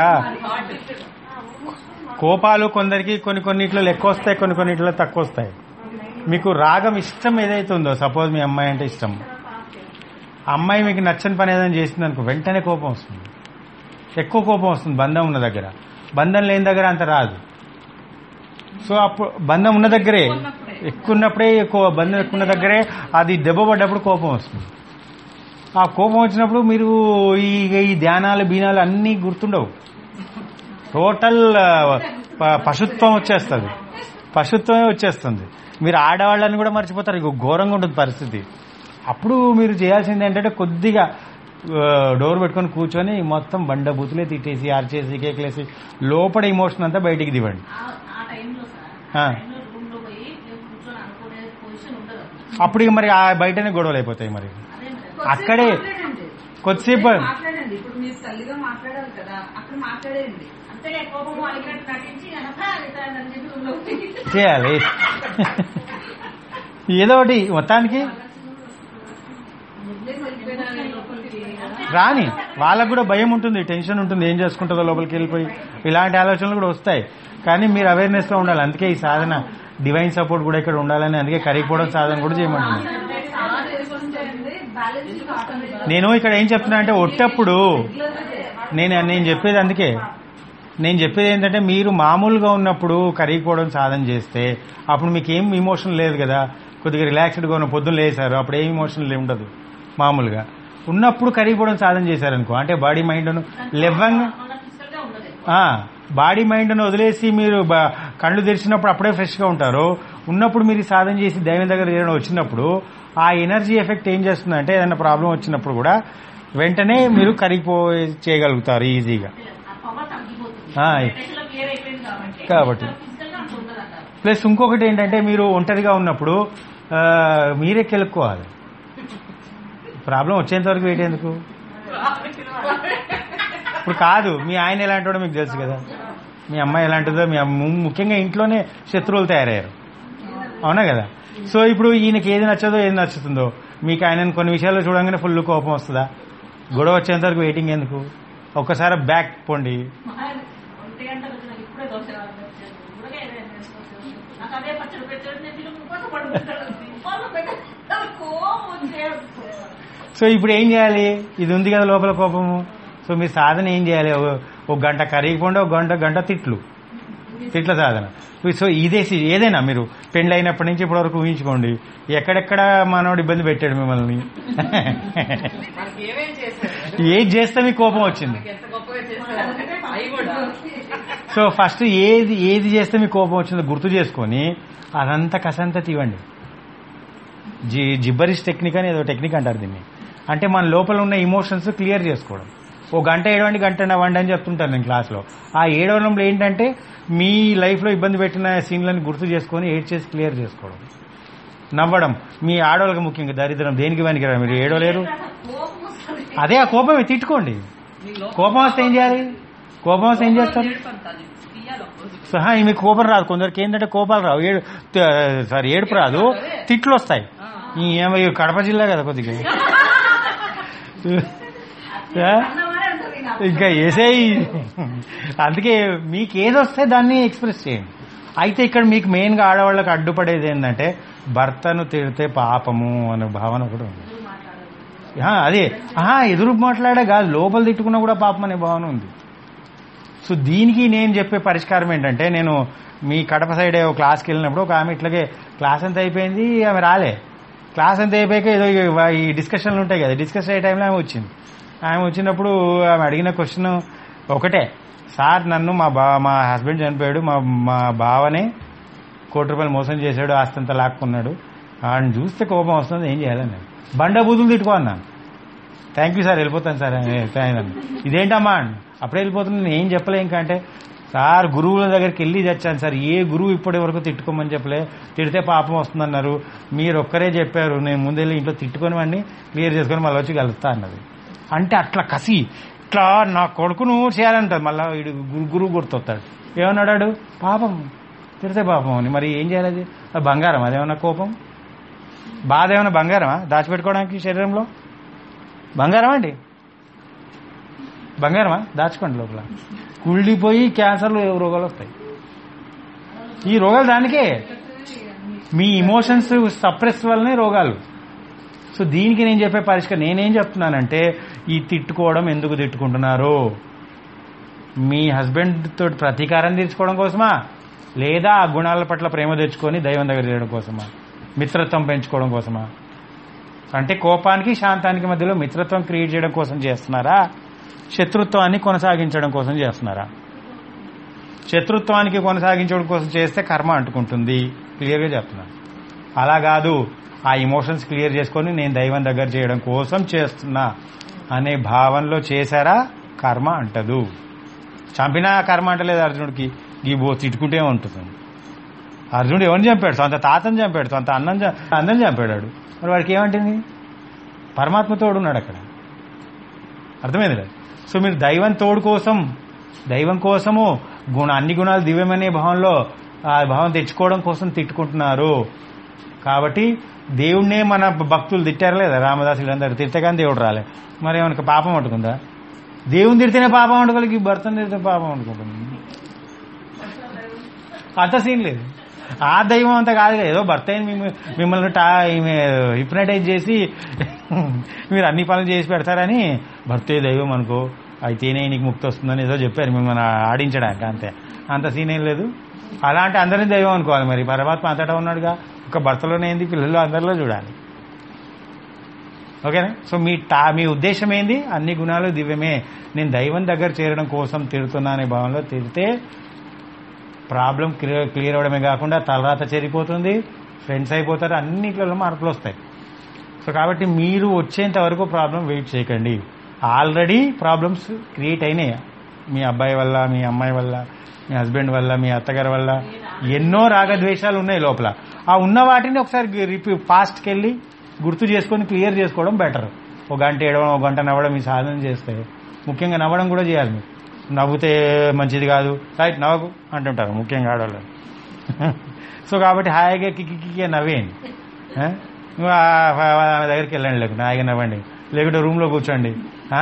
కోపాలు కొందరికి కొన్ని కొన్నిట్లో ఎక్కువ వస్తాయి కొన్ని కొన్నిట్లో తక్కువ వస్తాయి మీకు రాగం ఇష్టం ఏదైతే ఉందో సపోజ్ మీ అమ్మాయి అంటే ఇష్టం ఆ అమ్మాయి మీకు నచ్చని పని ఏదైనా చేసింది అనుకో వెంటనే కోపం వస్తుంది ఎక్కువ కోపం వస్తుంది బంధం ఉన్న దగ్గర బంధం లేని దగ్గర అంత రాదు సో అప్పుడు బంధం ఉన్న దగ్గరే ఎక్కువ ఉన్నప్పుడే ఎక్కువ బంధం ఎక్కువ ఉన్న దగ్గరే అది దెబ్బ పడ్డప్పుడు కోపం వస్తుంది ఆ కోపం వచ్చినప్పుడు మీరు ఈ ఈ ధ్యానాలు బీనాలు అన్నీ గుర్తుండవు టోటల్ ఆ, ప- పశుత్వం వచ్చేస్తుంది పశుత్వమే వచ్చేస్తుంది మీరు ఆడవాళ్ళని కూడా మర్చిపోతారు ఇక ఘోరంగా ఉంటుంది పరిస్థితి అప్పుడు మీరు చేయాల్సింది ఏంటంటే కొద్దిగా ఆ, డోర్ పెట్టుకొని కూర్చొని మొత్తం బండ బూతులే తిట్టేసి అరిచేసి కేకలేసి లోపల ఇమోషన్ అంతా బయటికి దివండి ఆ- ఆ టైంలో సార్ ఆ. ఆ టైంలో రూమ్ లో పోయి మేము కూర్చొని అనుకునే పొజిషన్ ఉండదు అప్పుడు. అప్పుడు ఇక మరి ఆ బయటనే గొడవలు అయిపోతాయి మరి అదే మరి కొద్దిసేపు అక్కడే మాట్లాడండి. కొద్దిసేపు మాట్లాడండి ఇప్పుడు మీరు తల్లిగా మాట్లాడాలి కదా అక్కడ మాట్లాడేయండి అంతేగా కోపము అలిగినట్టు నటించి అనగా అని చెప్పి రూమ్ లో పోయి చేయాలి ఏదో ఒకటి మొత్తానికి వదిలేసి వెళ్ళిపోయినా లోపలికి రాని వాళ్ళకు కూడా భయం ఉంటుంది టెన్షన్ ఉంటుంది ఏం చేసుకుంటుందో లోపలికి వెళ్ళిపోయి ఇలాంటి ఆలోచనలు కూడా వస్తాయి కానీ మీరు అవేర్నెస్ లో ఉండాలి అందుకే ఈ సాధన డివైన్ సపోర్ట్ కూడా ఇక్కడ ఉండాలని అందుకే కరిగిపోవడం సాధన కూడా చేయమంటున్నాను చాలా చేసుకొని చేయండి బ్యాలెన్స్ ఆటోమేటిక్ నేను ఇక్కడ ఏం చెప్తున్నా అంటే ఒట్టప్పుడు నేను నేను చెప్పేది అందుకే నేను చెప్పేది ఏంటంటే మీరు మామూలుగా ఉన్నప్పుడు కరిగిపోవడం సాధన చేస్తే అప్పుడు మీకు ఏం ఇమోషన్ లేదు కదా కొద్దిగా రిలాక్స్డ్గా ఉన్న పొద్దున్న లేసారు అప్పుడు ఏం ఇమోషన్ ఉండదు మామూలుగా ఉన్నప్పుడు కరిగిపోవడం సాధన చేశారనుకో అంటే బాడీ మైండ్ను లెవ్వంగా మన ఫిజికల్ గా ఉండదు ఆ, బాడీ మైండ్ను వదిలేసి మీరు బ- కళ్ళు తెరిచినప్పుడు అప్పుడే ఫ్రెష్గా ఉంటారు ఉన్నప్పుడు మీరు ఈ సాధన చేసి దైవం దగ్గర ఏదైనా వచ్చినప్పుడు ఆ ఎనర్జీ ఎఫెక్ట్ ఏం చేస్తుందంటే ఏదైనా ప్రాబ్లం వచ్చినప్పుడు కూడా వెంటనే మీరు కరిగిపోయి చేయగలుగుతారు ఈజీగా ఆ పవర్ తగ్గిపోతుంది ఆ, మెడిటేషన్ లో క్లియర్ అయిపోయింది కాబట్టి కాబట్టి. ఫిజికల్ గా అంత ఉండదు అంటారు ప్లస్ ఇంకొకటి ఏంటంటే మీరు ఒంటరిగా ఉన్నప్పుడు ఆ, మీరే కెలుక్కోవాలి ప్రాబ్లం వచ్చేంత వరకు వెయిట్ ఎందుకు ఇప్పుడు కాదు మీ ఆయన ఎలాంటివాడో మీకు తెలుసు కదా మీ అమ్మాయి ఎలాంటిదో మీ అమ్మ ముఖ్యంగా ఇంట్లోనే శత్రువులు తయారయ్యారు అవునా కదా సో ఇప్పుడు ఈయనకి ఏది నచ్చదో ఏది నచ్చుతుందో మీకు ఆయన కొన్ని విషయాల్లో చూడంగానే ఫుల్ కోపం వస్తుందా గొడవ వచ్చేంత వరకు వెయిటింగ్ ఎందుకు ఒక్కసారి బ్యాక్ పోండి ఒంటి గంట వచ్చి నాకు ఇప్పుడే దోశ వచ్చాను ఇప్పుడే ఏదైనా చేసుకోవచ్చు నాకు అదే పచ్చడి పెట్టాడు నేను తిరుగు కోసం పడుకుంటాడు వాళ్ళు పెట్టాడు కోపం వచ్చేది సో ఇప్పుడు ఏం చేయాలి ఇది ఉంది కదా లోపల కోపము సో మీ సాధన ఏం చేయాలి ఓ- ఒక గంట కరిగిపోండి ఒక గంట గంట తిట్లు తిట్ల సాధన సో ఇదే సి- ఏదైనా మీరు పెండ్లి అయినప్పటి నుంచి ఇప్పటి వరకు ఊహించుకోండి ఎక్కడెక్కడ మనోడు ఇబ్బంది పెట్టాడు మిమ్మల్ని మనకి ఏమేం చేశారు ఏది చేస్తే మీకు కోపం వచ్చింది మనకి ఎంత గొప్పగా చేశారు అవి కూడా సో ఫస్ట్ ఏది ఏది చేస్తే మీకు కోపం వచ్చిందో గుర్తు చేసుకొని అదంతా కసంతా తీవండి జి జిబ్బరిష్ టెక్నిక్ అని ఏదో టెక్నిక్ అంటారు దీన్ని అంటే మన లోపల ఉన్న ఇమోషన్స్ క్లియర్ చేసుకోవడం ఓ గంట ఏడవండి గంట నవ్వండి అని చెప్తుంటాను నేను క్లాస్లో ఆ ఏడవడంలో ఏంటంటే మీ లైఫ్లో ఇబ్బంది పెట్టిన సీన్లను గుర్తు చేసుకొని ఏడ్ చేసి క్లియర్ చేసుకోవడం నవ్వడం మీ ఆడవాళ్ళకి ముఖ్యంగా దరిద్రం దేనికి పనికిరా మీరు ఏడవలేరు కోపం వస్తుంది అదే ఆ కోపమే తిట్టుకోండి మీ లోపల కోపం వస్తే ఏం చేయాలి కోపం వస్తే ఏం చేస్తారు ఏడుపంత అది తీయాలి ఒక రోజు సహా మీకు కోపం రాదు కొందరికి ఏంటంటే కోపాలు రావు ఏడు త- సారీ ఏడుపు రాదు తిట్లు వస్తాయి ఆ. ఈ ఏమో ఈ కడప జిల్లా కదా కొద్దిగా ఆ? అన్నవారే అంటారు ఈయన. ఇంకా వేసేయి అందుకే మీకు ఏది వస్తే దాన్ని ఎక్స్ప్రెస్ చేయండి అయితే ఇక్కడ మీకు మెయిన్ గా ఆడవాళ్ళకి అడ్డుపడేది ఏంటంటే భర్తను తిడితే పాపము అనే భావన కూడా ఉంది ఆ, అదే ఆహా ఎదురు మాట్లాడే కాదు లోపల తిట్టుకున్నా కూడా పాపం అనే భావన ఉంది సో దీనికి నేను చెప్పే పరిష్కారం ఏంటంటే నేను మీ కడప సైడ్ ఓ క్లాస్కి వెళ్ళినప్పుడు ఒక ఆమె ఇట్లాగే క్లాస్ అంతా అయిపోయింది ఆమె రాలే క్లాస్ అంతా అయిపోయాక ఏదో ఈ- ఈ డిస్కషన్లు ఉంటాయి కదా డిస్కస్ అయ్యే టైంలో ఆమె వచ్చింది ఆమె వచ్చినప్పుడు ఆమె అడిగిన క్వశ్చన్ ఒకటే సార్ నన్ను మా బా మా హస్బెండ్ చనిపోయాడు మా మా బావనే కోటి రూపాయలు మోసం చేశాడు ఆస్తంతా లాక్కున్నాడు ఆయన చూస్తే కోపం వస్తుంది ఏం చేయాలని నేను బండ బూతులు తిట్టుకో అన్నాను థ్యాంక్ యూ సార్ వెళ్ళిపోతాను సార్ అని థాంక్స్ అన్నాను. ఇదేంటమ్మా అని. అప్పుడే వెళ్ళిపోతుంది నేను ఏం చెప్పలే ఇంకా అంటే సార్ గురువుల దగ్గరికి వెళ్ళి తెచ్చాను సార్ ఏ గురువు ఇప్పటి వరకు తిట్టుకోమని చెప్పలే తిడితే పాపం వస్తుందన్నారు మీరు ఒక్కరే చెప్పారు నేను ముందెళ్ళి ఇంట్లో తిట్టుకొని వాడిని క్లియర్ చేసుకొని మళ్ళీ వచ్చి కలుస్తా అన్నది అంటే అట్లా కసి ఇట్లా నా కొడుకును చేయాలంటారు మళ్ళీ వీడు గురు- గురువు గుర్తొస్తాడు ఏమన్నాడు పాపం తిడితే పాపం అని మరి ఏం చేయాలి అది అది బంగారం అదేమన్నా కోపం బాధ ఏమైనా బంగారమా దాచిపెట్టుకోవడానికి శరీరంలో బంగారమా అండి బంగారమా దాచుకోండి లోపల కుళ్ళిపోయి క్యాన్సర్లు రోగాలు వస్తాయి ఈ రోగాలు దానికే మీ ఇమోషన్స్ సప్రెస్ వల్లనే రోగాలు సో దీనికి నేను చెప్పే పరిష్కారం నేనేం చెప్తున్నానంటే ఈ తిట్టుకోవడం ఎందుకు తిట్టుకుంటున్నారు మీ హస్బెండ్ తోటి ప్రతీకారం తీర్చుకోవడం కోసమా లేదా ఆ గుణాల పట్ల ప్రేమ తెచ్చుకొని దైవం దగ్గర చేయడం కోసమా మిత్రత్వం పెంచుకోవడం కోసమా అంటే కోపానికి శాంతానికి మధ్యలో మిత్రత్వం క్రియేట్ చేయడం కోసం చేస్తున్నారా శత్రుత్వాన్ని కొనసాగించడం కోసం చేస్తున్నారా శత్రుత్వానికి కొనసాగించడం కోసం చేస్తే కర్మ అంటుకుంటుంది క్లియర్గా చెప్తున్నాను అలా కాదు ఆ ఇమోషన్స్ క్లియర్ చేసుకొని నేను దైవం దగ్గర చేయడం కోసం చేస్తున్నా అనే భావనలో చేశారా కర్మ అంటదు చంపినా కర్మ అంటలేదు అర్జునుడికి ఈ బో తిట్టుకుంటే ఉంటుంది అర్జునుడు ఎవరిని చంపాడు సొంత తాతని చంపాడు సొంత అన్నం చ- అందరిని చంపాడు మరి వాడికి ఏమంటుంది పరమాత్మ తోడు ఉన్నాడు అక్కడ అర్థమైంది కదా సో మీరు దైవం తోడు కోసం దైవం కోసము గుణ అన్ని గుణాలు దివ్యమనే భావంలో ఆ భావం తెచ్చుకోవడం కోసం తిట్టుకుంటున్నారు కాబట్టి దేవుణ్ణే మన భక్తులు తిట్టారు లేదా రామదాసు వీళ్ళందరూ తిట్టగానే దేవుడు రాలే మరి ఏమన్నా పాపం అంటుకుందా దేవుని తిడితేనే పాపం వండుకోవాలి భర్తను తిడితే పాపం వండుకుంటుంది అంత సీన్ లేదు ఆ దైవం అంతా కాదు కదా ఏదో భర్త అయిన మిమ్మ- మిమ్మల్ని టా హిప్నటైజ్ చేసి మీరు అన్ని పనులు చేసి పెడతారని భర్తే దైవం అనుకో అయితేనే నీకు ముక్తి వస్తుందని ఏదో చెప్పారు మిమ్మల్ని ఆడించడానికి అంతే అంత సీన్ ఏం లేదు అలాంటి అందరినీ దైవం అనుకోవాలి మరి పరమాత్మ అంతటా ఉన్నాడుగా ఒక భర్తలోనే ఏంది పిల్లలు అందరిలో చూడాలి ఓకేనా సో మీ టా మీ ఉద్దేశం ఏంది అన్ని గుణాలు దివ్యమే నేను దైవం దగ్గర చేరడం కోసం తిడుతున్నా అనే భావంలో తిడితే ప్రాబ్లం క్లియర్ క్లియర్ అవడమే కాకుండా తలరాత చేరిపోతుంది ఫ్రెండ్స్ అయిపోతారు అన్నిట్లలో మార్పులు వస్తాయి సో కాబట్టి మీరు వచ్చేంత వరకు ప్రాబ్లం వెయిట్ చేయకండి ఆల్రెడీ ప్రాబ్లమ్స్ క్రియేట్ అయినాయి మీ అబ్బాయి వల్ల మీ అమ్మాయి వల్ల మీ హస్బెండ్ వల్ల మీ అత్తగారి వల్ల ఎన్నో రాగద్వేషాలు ఉన్నాయి లోపల ఆ ఉన్న వాటిని ఒకసారి రిపీ పాస్ట్కి వెళ్ళి గుర్తు చేసుకొని క్లియర్ చేసుకోవడం బెటర్ ఒక గంట ఏడవడం ఒక గంట నవ్వడం ఈ సాధన చేస్తే ముఖ్యంగా నవ్వడం కూడా చేయాలి మీరు నవ్వుతే మంచిది కాదు రైట్ నవ్వకు అంటుంటారు ముఖ్యంగా ఆడవాళ్ళు సో కాబట్టి హాయిగా కిక్కి కిక్కి నవ్వేయండి ఆ? నువ్వు ఆ- ఆ- ఆమె దగ్గరికి వెళ్ళండి లేకుండా హాయిగా నవ్వండి లేకుంటే రూమ్లో కూర్చోండి ఆ?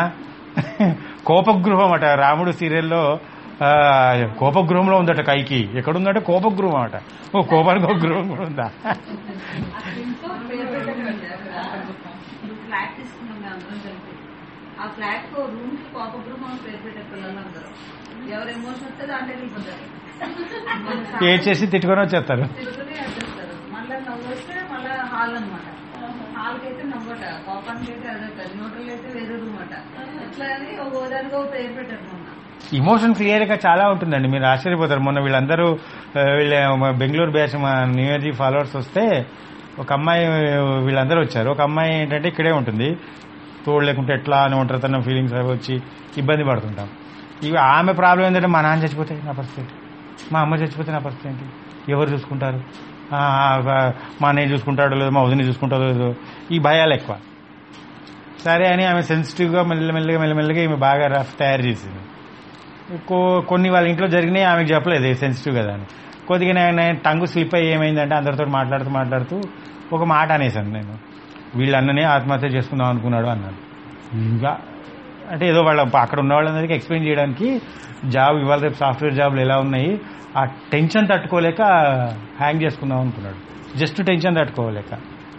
కోపగృహం అట రాముడు సీరియల్లో ఆ, కోపగృహంలో ఉందట కైకి ఎక్కడుందట కోపగృహం అట ఓ కోపానికి ఒక గృహం కూడా ఉందా ఇంట్లో పేరు పెట్టకండి అక్కడ ఇప్పుడు ఫ్లాట్ తీసుకున్నాం మేము అందరం కలిపి ఆ ఫ్లాట్ కు రూమ్ కి కోప గృహం అని పేరు పెట్టే పిల్లలందరూ ఎవరు ఎమోషన్ వస్తే దాంట్లో వెళ్ళిపోతారు మన ఏడ్ చేసి తిట్టుకొని వచ్చేస్తారు తిరుగుతూనే వచ్చేస్తారు మళ్ళీ నవ్వు వస్తే మళ్ళీ హాల్ అనమాట హాల్ కి అయితే నవ్వట కోపానికి అయితే అదొక న్యూట్రల్ అయితే వేరే రూమ్ అట ఇట్లా అని ఒక దానికి ఒక పేరు పెట్టారు మొన్న ఇమోషన్ క్లియర్ గా చాలా ఉంటుందండి మీరు ఆశ్చర్యపోతారు మొన్న వీళ్ళందరూ ఆ, వీళ్ళ మా బెంగళూరు బ్యాచ్ మా న్యూ ఇయర్ జీ ఫాలోవర్స్ వస్తే ఒక అమ్మాయి వీళ్ళందరూ వచ్చారు ఒక అమ్మాయి ఏంటంటే ఇక్కడే ఉంటుంది తోడు లేకుంటే ఎట్లా అని ఒంటరితనం ఫీలింగ్స్ అవి వచ్చి ఇబ్బంది పడుతుంటాం ఇవి ఆమె ప్రాబ్లం ఏంటంటే మా నాన్న చచ్చిపోతే నా పరిస్థితి మా అమ్మ చచ్చిపోతే నా పరిస్థితి ఏంటి ఎవరు చూసుకుంటారు ఆ, ఆ, మా అన్నయ్య చూసుకుంటాడో లేదో మా వదిన చూసుకుంటాడో లేదో ఈ భయాలు ఎక్కువ సరే అని ఆమె సెన్సిటివ్గా మెల్లమెల్లగా మెల్లమెల్లగా ఈమె బాగా రఫ్ తయారు చేసింది కో- కొన్ని వాళ్ళ ఇంట్లో జరిగినాయి ఆమెకు చెప్పలేదు సెన్సిటివ్ కదా అని కొద్దిగా నేను టంగు స్లిప్ అయ్యి ఏమైందంటే అందరితో మాట్లాడుతూ మాట్లాడుతూ ఒక మాట అనేసాను నేను వీళ్ళ అన్ననే ఆత్మహత్య చేసుకుందాం అనుకున్నాడు అన్నాను ఇంకా అంటే ఏదో వాళ్ళ అక్కడ ఉన్న వాళ్ళందరికీ ఎక్స్ప్లెయిన్ చేయడానికి జాబ్ ఇవాళ రేపు సాఫ్ట్వేర్ జాబ్లు ఎలా ఉన్నాయి ఆ టెన్షన్ తట్టుకోలేక హ్యాంగ్ చేసుకుందాం అనుకున్నాడు జస్ట్ టెన్షన్ తట్టుకోలేక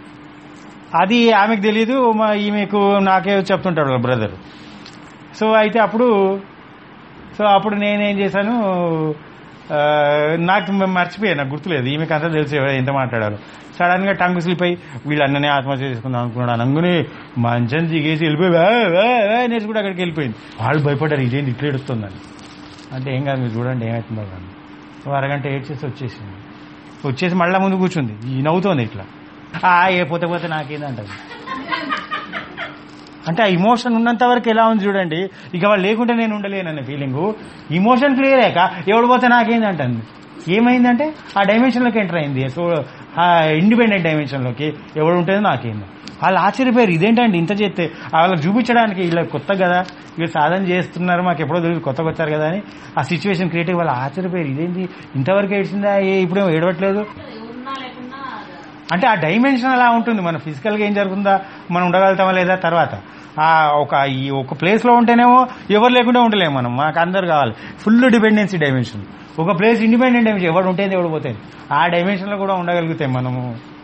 అది ఆమెకు తెలియదు మా ఈమెకు నాకే చెప్తుంటాడు వాళ్ళ బ్రదర్ సో అయితే అప్పుడు సో అప్పుడు నేనేం చేశాను ఆ, నాకు మ- మర్చిపోయాను నాకు గుర్తులేదు ఈమెకు అంతా తెలిసి ఎంత మాట్లాడారు సడన్ గా టంగు స్లిప్ అయి వీళ్ళు అన్ననే ఆత్మహత్య చేసుకుందాం అనుకున్నాడు అనగానే మంచం దిగేసి వెళ్ళిపోయి వా, వా, వా అనేసి కూడా అక్కడికి వెళ్ళిపోయింది వాళ్ళు భయపడ్డారు ఇదేంటి ఇట్లా ఏడుస్తుందని అంటే ఏం కాదు మీరు చూడండి ఏమవుతుందో కానీ ఓ అరగంట ఏడ్చేసి వచ్చేసింది వచ్చేసి మళ్ళా ముందు కూర్చుంది ఈ నవ్వుతోంది ఇట్లా ఆ ఏ పోతే పోతే నాకేందంటది అంటే ఆ ఇమోషన్ ఉన్నంత వరకు ఎలా ఉంది చూడండి ఇక వాళ్ళు లేకుంటే నేను ఉండలేనన్న ఫీలింగ్ ఇమోషన్ క్లియర్ అయ్యాక ఎవడు పోతే నాకేంది అంటాను ఏమైందంటే ఆ డైమెన్షన్లోకి ఎంటర్ అయింది సో ఆ ఇండిపెండెంట్ డైమెన్షన్లోకి ఎవడు ఉంటుందో నాకేంది వాళ్ళు ఆశ్చర్యపోయారు ఇదేంటండి ఇంత చేస్తే వాళ్ళకి చూపించడానికి ఇలా కొత్త కదా వీళ్ళు సాధన చేస్తున్నారు మాకు ఎప్పుడో తెలియదు కొత్తగా వచ్చారు కదా అని ఆ సిచ్యువేషన్ క్రియేట్ అయ్యి వాళ్ళు ఆశ్చర్యపోయారు ఇదేంటి ఇంతవరకు ఏడ్చిందా ఏ ఇప్పుడేమో ఏడవట్లేదు ఉన్నా లేకున్నా అంటే ఆ డైమెన్షన్ అలా ఉంటుంది మన ఫిజికల్ గా ఏం జరుగుతుందా మనం ఉండగలుగుతామా లేదా తర్వాత ఆ ఒక ఈ ఒక ప్లేస్ లో ఉంటేనేమో ఎవరు లేకుండా ఉండలేము మనం మాకు అందరు కావాలి ఫుల్ డిపెండెన్సీ డైమెన్షన్ ఒక ప్లేస్ ఇండిపెండెంట్ డైమెన్షన్ ఎవరు ఉంటేది ఎవడు పోతే ఆ డైమెన్షన్ లో కూడా ఉండగలుగుతాం మనము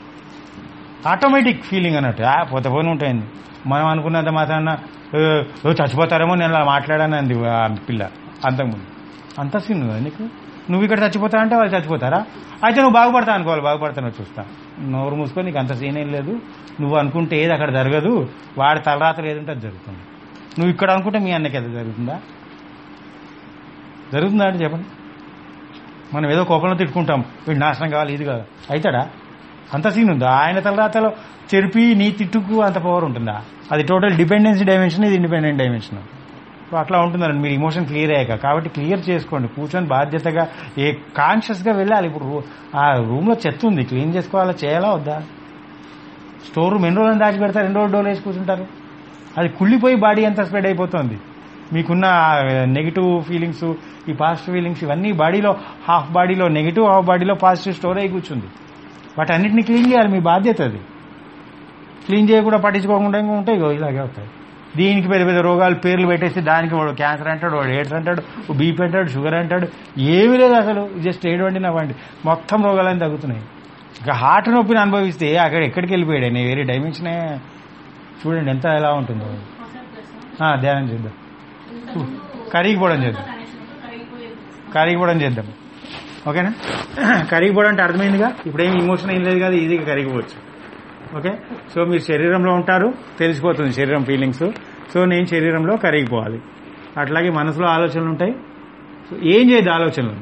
ఆటోమేటిక్ ఫీలింగ్ అన్నట్టు ఆ పోతే పోని ఉంటుంది మనం అనుకున్నంత మాత్రాన "ఏ, ఏ, చచ్చిపోతారేమో నేను అలా మాట్లాడాను అంది ఆ పిల్ల అంతకుముందు అంత సీన్ కదా నీకు నువ్వు ఇక్కడ చచ్చిపోతా అంటే వాళ్ళు చచ్చిపోతారా అయితే నువ్వు బాగుపడతా అనుకోవాలి బాగుపడతాను చూస్తా నోరు మూసుకొని నీకు అంత సీన్ ఏం లేదు నువ్వు అనుకుంటే ఏది అక్కడ జరగదు వాడి తలరాత్రి ఏదంటే అది జరుగుతుంది నువ్వు ఇక్కడ అనుకుంటే మీ అన్నకి అది జరుగుతుందా జరుగుతుందా అంటే చెప్పండి మనం ఏదో కోపంలో తిట్టుకుంటాం వీడు నాశనం కావాలి ఇది కాదు అవుతాడా అంత సీన్ ఉందా ఆయన తలరాతలో చెరిపి నీ తిట్టుకు అంత పవర్ ఉంటుందా అది టోటల్ డిపెండెన్సీ డైమెన్షన్ ఇది ఇండిపెండెంట్ డైమెన్షన్ సో అట్లా ఉంటుందండి మీరు ఇమోషన్ క్లియర్ అయ్యాక కాబట్టి క్లియర్ చేసుకోండి కూర్చొని బాధ్యతగా ఏ కాన్షియస్ గా వెళ్ళాలి ఇప్పుడు రూ- ఆ రూమ్ లో చెత్త ఉంది క్లీన్ చేసుకోవాలా చేయాలా వద్దా స్టోర్ రూమ్ ఎన్ని రోజులు దాచి పెడతారు ఎన్ని రోజులు డోర్ వేసి కూర్చుంటారు అది కుళ్ళిపోయి బాడీ అంతా స్ప్రెడ్ అయిపోతుంది మీకున్న నెగిటివ్ ఫీలింగ్స్ ఈ పాజిటివ్ ఫీలింగ్స్ ఇవన్నీ బాడీలో హాఫ్ బాడీలో నెగిటివ్ హాఫ్ బాడీలో పాజిటివ్ స్టోర్ అయి కూర్చుంది వాటి అన్నిటిని క్లీన్ చేయాలి మీ బాధ్యత అది క్లీన్ చేయకుండా పట్టించుకోకుండా ఇంకా ఉంటాయి ఇగో ఇలాగే అవుతాయి దీనికి పెద్ద పెద్ద రోగాలు పేర్లు పెట్టేసి దానికి వాడు క్యాన్సర్ అంటాడు వాడు ఎయిడ్స్ అంటాడు బీపీ అంటాడు షుగర్ అంటాడు ఏమీ లేదు అసలు జస్ట్ ఏడు వండి నవ్వండి మొత్తం రోగాలన్నీ తగ్గుతున్నాయి ఇక హార్ట్ నొప్పిని అనుభవిస్తే అక్కడ ఎక్కడికి వెళ్ళిపోయాడు ఆయన వేరే డైమెన్షనే చూడండి ఎంత ఎలా ఉంటుందో కాన్సెప్ట్ చేస్తాం ఆ, ధ్యానం చేద్దాం ఇంతకుముందు కరిగిపోవడం చేద్దాం కనెక్షన్ కరిగిపోయేది కరిగిపోవడం చేద్దాం ఓకేనా కరిగిపోవడం అంటే అర్థమైందిగా ఇప్పుడు ఏమి ఇమోషన్ ఏం లేదు కదా ఈజీగా కరిగిపోవచ్చు ఓకే సో మీరు శరీరంలో ఉంటారు తెలిసిపోతుంది శరీరం ఫీలింగ్స్ సో నేను శరీరంలో కరిగిపోవాలి అట్లాగే మనసులో ఆలోచనలు ఉంటాయి సో ఏం చేయదు ఆలోచనలు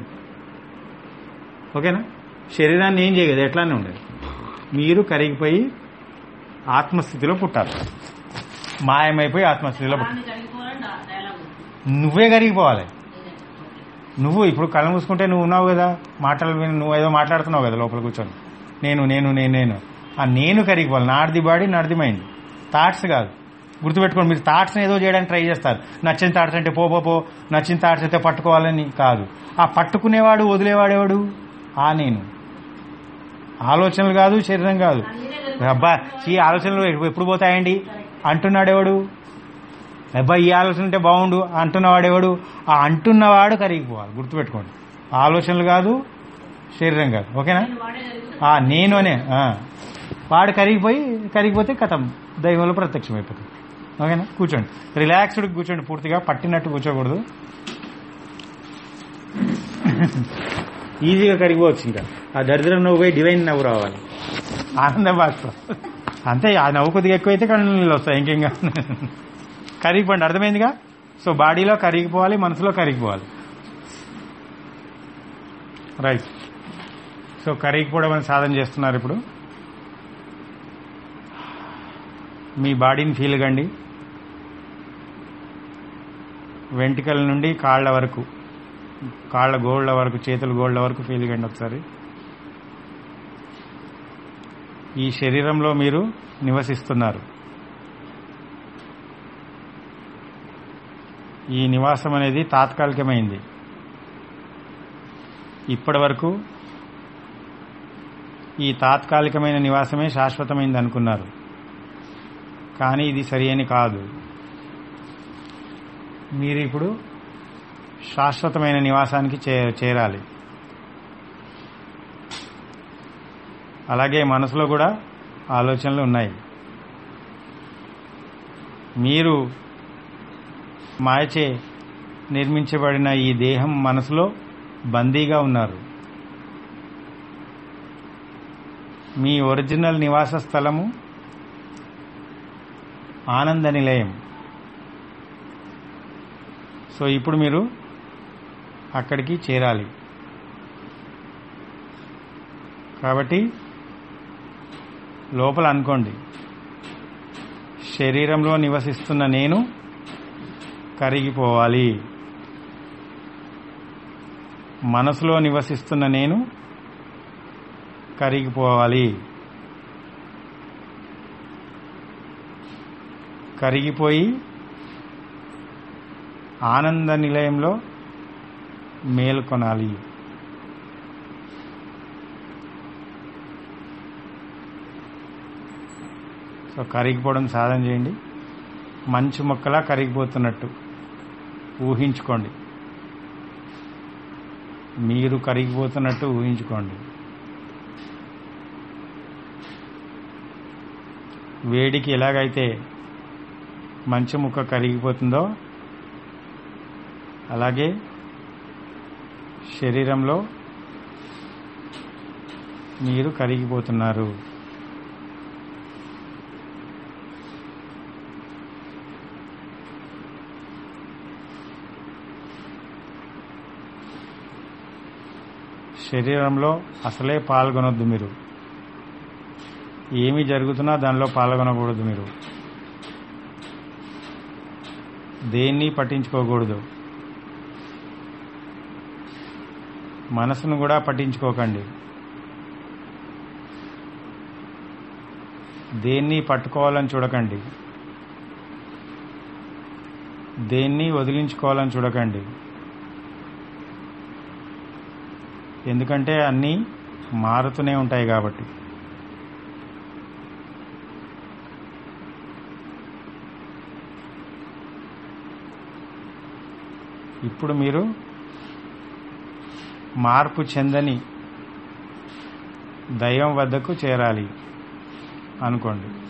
ఓకేనా శరీరాన్ని ఏం చేయదు ఎట్లానే ఉండదు మీరు కరిగిపోయి ఆత్మస్థితిలో పుట్టాలి మాయమైపోయి ఆత్మస్థితిలో పుట్టాలి దాన్ని కరిగిపోవాలండి ఆ డైలాగ్ నువ్వే కరిగిపోవాలి నువ్వు ఇప్పుడు కళ్ళు మూసుకుంటే నువ్వు ఉన్నావు కదా మాటలు విని నువ్వు ఏదో మాట్లాడుతున్నావు కదా లోపల కూర్చొని నేను నేను నేను నేను ఆ నేను కరిగిపోవాలి నాడిది బాడీ నాడిది మైండ్ థాట్స్ కాదు గుర్తుపెట్టుకోండి మీరు థాట్స్ ఏదో చేయడానికి ట్రై చేస్తారు నచ్చిన థాట్స్ అంటే పో పో పో నచ్చిన థాట్స్ అయితే పట్టుకోవాలని కాదు ఆ పట్టుకునేవాడు వదిలేవాడేవాడు ఆ నేను ఆలోచనలు కాదు శరీరం కాదు అబ్బా ఈ ఆలోచనలు ఎప్పుడు పోతాయండి అంటున్నాడేవాడు అబ్బాయి ఈ ఆలోచన ఉంటే బాగుండు అంటున్నవాడెవడు ఆ అంటున్నవాడు కరిగిపోవాలి గుర్తుపెట్టుకోండి ఆలోచనలు కాదు శరీరం కాదు ఓకేనా నేను వాడే జరిగితే ఆ నేను అనే ఆ. వాడు కరిగిపోయి కరిగిపోతే కథం దైవంలో ప్రత్యక్షం అయిపోతుంది ఓకేనా కూర్చోండి రిలాక్స్డ్ కూర్చోండి పూర్తిగా పట్టినట్టు కూర్చోకూడదు ఈజీగా కరిగిపోవచ్చు ఇంకా ఆ దరిద్రం నవ్వు పోయి డివైన్ నవ్వు రావాలి ఆనంద బాష్పం అంతే ఆ నవ్వు కొద్దిగా ఎక్కువైతే కళ్ళు నీళ్ళు వస్తాయి ఇంకేంగా కరిగిపోండి అర్థమైందిగా సో బాడీలో కరిగిపోవాలి మనసులో కరిగిపోవాలి రైట్ సో కరిగిపోవడం అని సాధన చేస్తున్నారు ఇప్పుడు మీ బాడీని ఫీల్ కండి వెంట్రుకల నుండి కాళ్ళ వరకు కాళ్ళ గోళ్ళ వరకు చేతుల గోళ్ళ వరకు ఫీల్ కండి ఒకసారి ఈ శరీరంలో మీరు నివసిస్తున్నారు ఈ నివాసం అనేది తాత్కాలికమైంది ఇప్పటి వరకు ఈ తాత్కాలికమైన నివాసమే శాశ్వతమైంది అనుకున్నారు కానీ ఇది సరి అని కాదు మీరు ఇప్పుడు శాశ్వతమైన నివాసానికి చే చేరాలి అలాగే మనసులో కూడా ఆలోచనలు ఉన్నాయి మీరు మాయచే నిర్మించబడిన ఈ దేహం మనసులో బందీగా ఉన్నారు మీ ఒరిజినల్ నివాస స్థలము ఆనంద నిలయం సో ఇప్పుడు మీరు అక్కడికి చేరాలి కాబట్టి లోపల అనుకోండి శరీరంలో నివసిస్తున్న నేను కరిగిపోవాలి మనసులో నివసిస్తున్న నేను కరిగిపోవాలి కరిగిపోయి ఆనంద నిలయంలో మేల్కొనాలి సో కరిగిపోవడం సాధన చేయండి మంచు మొక్కలా కరిగిపోతున్నట్టు ఊహించుకోండి మీరు కరిగిపోతున్నట్టు ఊహించుకోండి వేడికి ఎలాగైతే మంచు ముక్క కరిగిపోతుందో అలాగే శరీరంలో మీరు కరిగిపోతున్నారు శరీరంలో అసలే పాల్గొనొద్దు మీరు ఏమి జరుగుతున్నా దానిలో పాల్గొనకూడదు మీరు దేన్ని పట్టించుకోకూడదు మనసును కూడా పట్టించుకోకండి దేన్ని పట్టుకోవాలని చూడకండి దేన్ని వదిలించుకోవాలని చూడకండి ఎందుకంటే అన్నీ మారుతూనే ఉంటాయి కాబట్టి ఇప్పుడు మీరు మార్పు చెందని దైవం వద్దకు చేరాలి అనుకోండి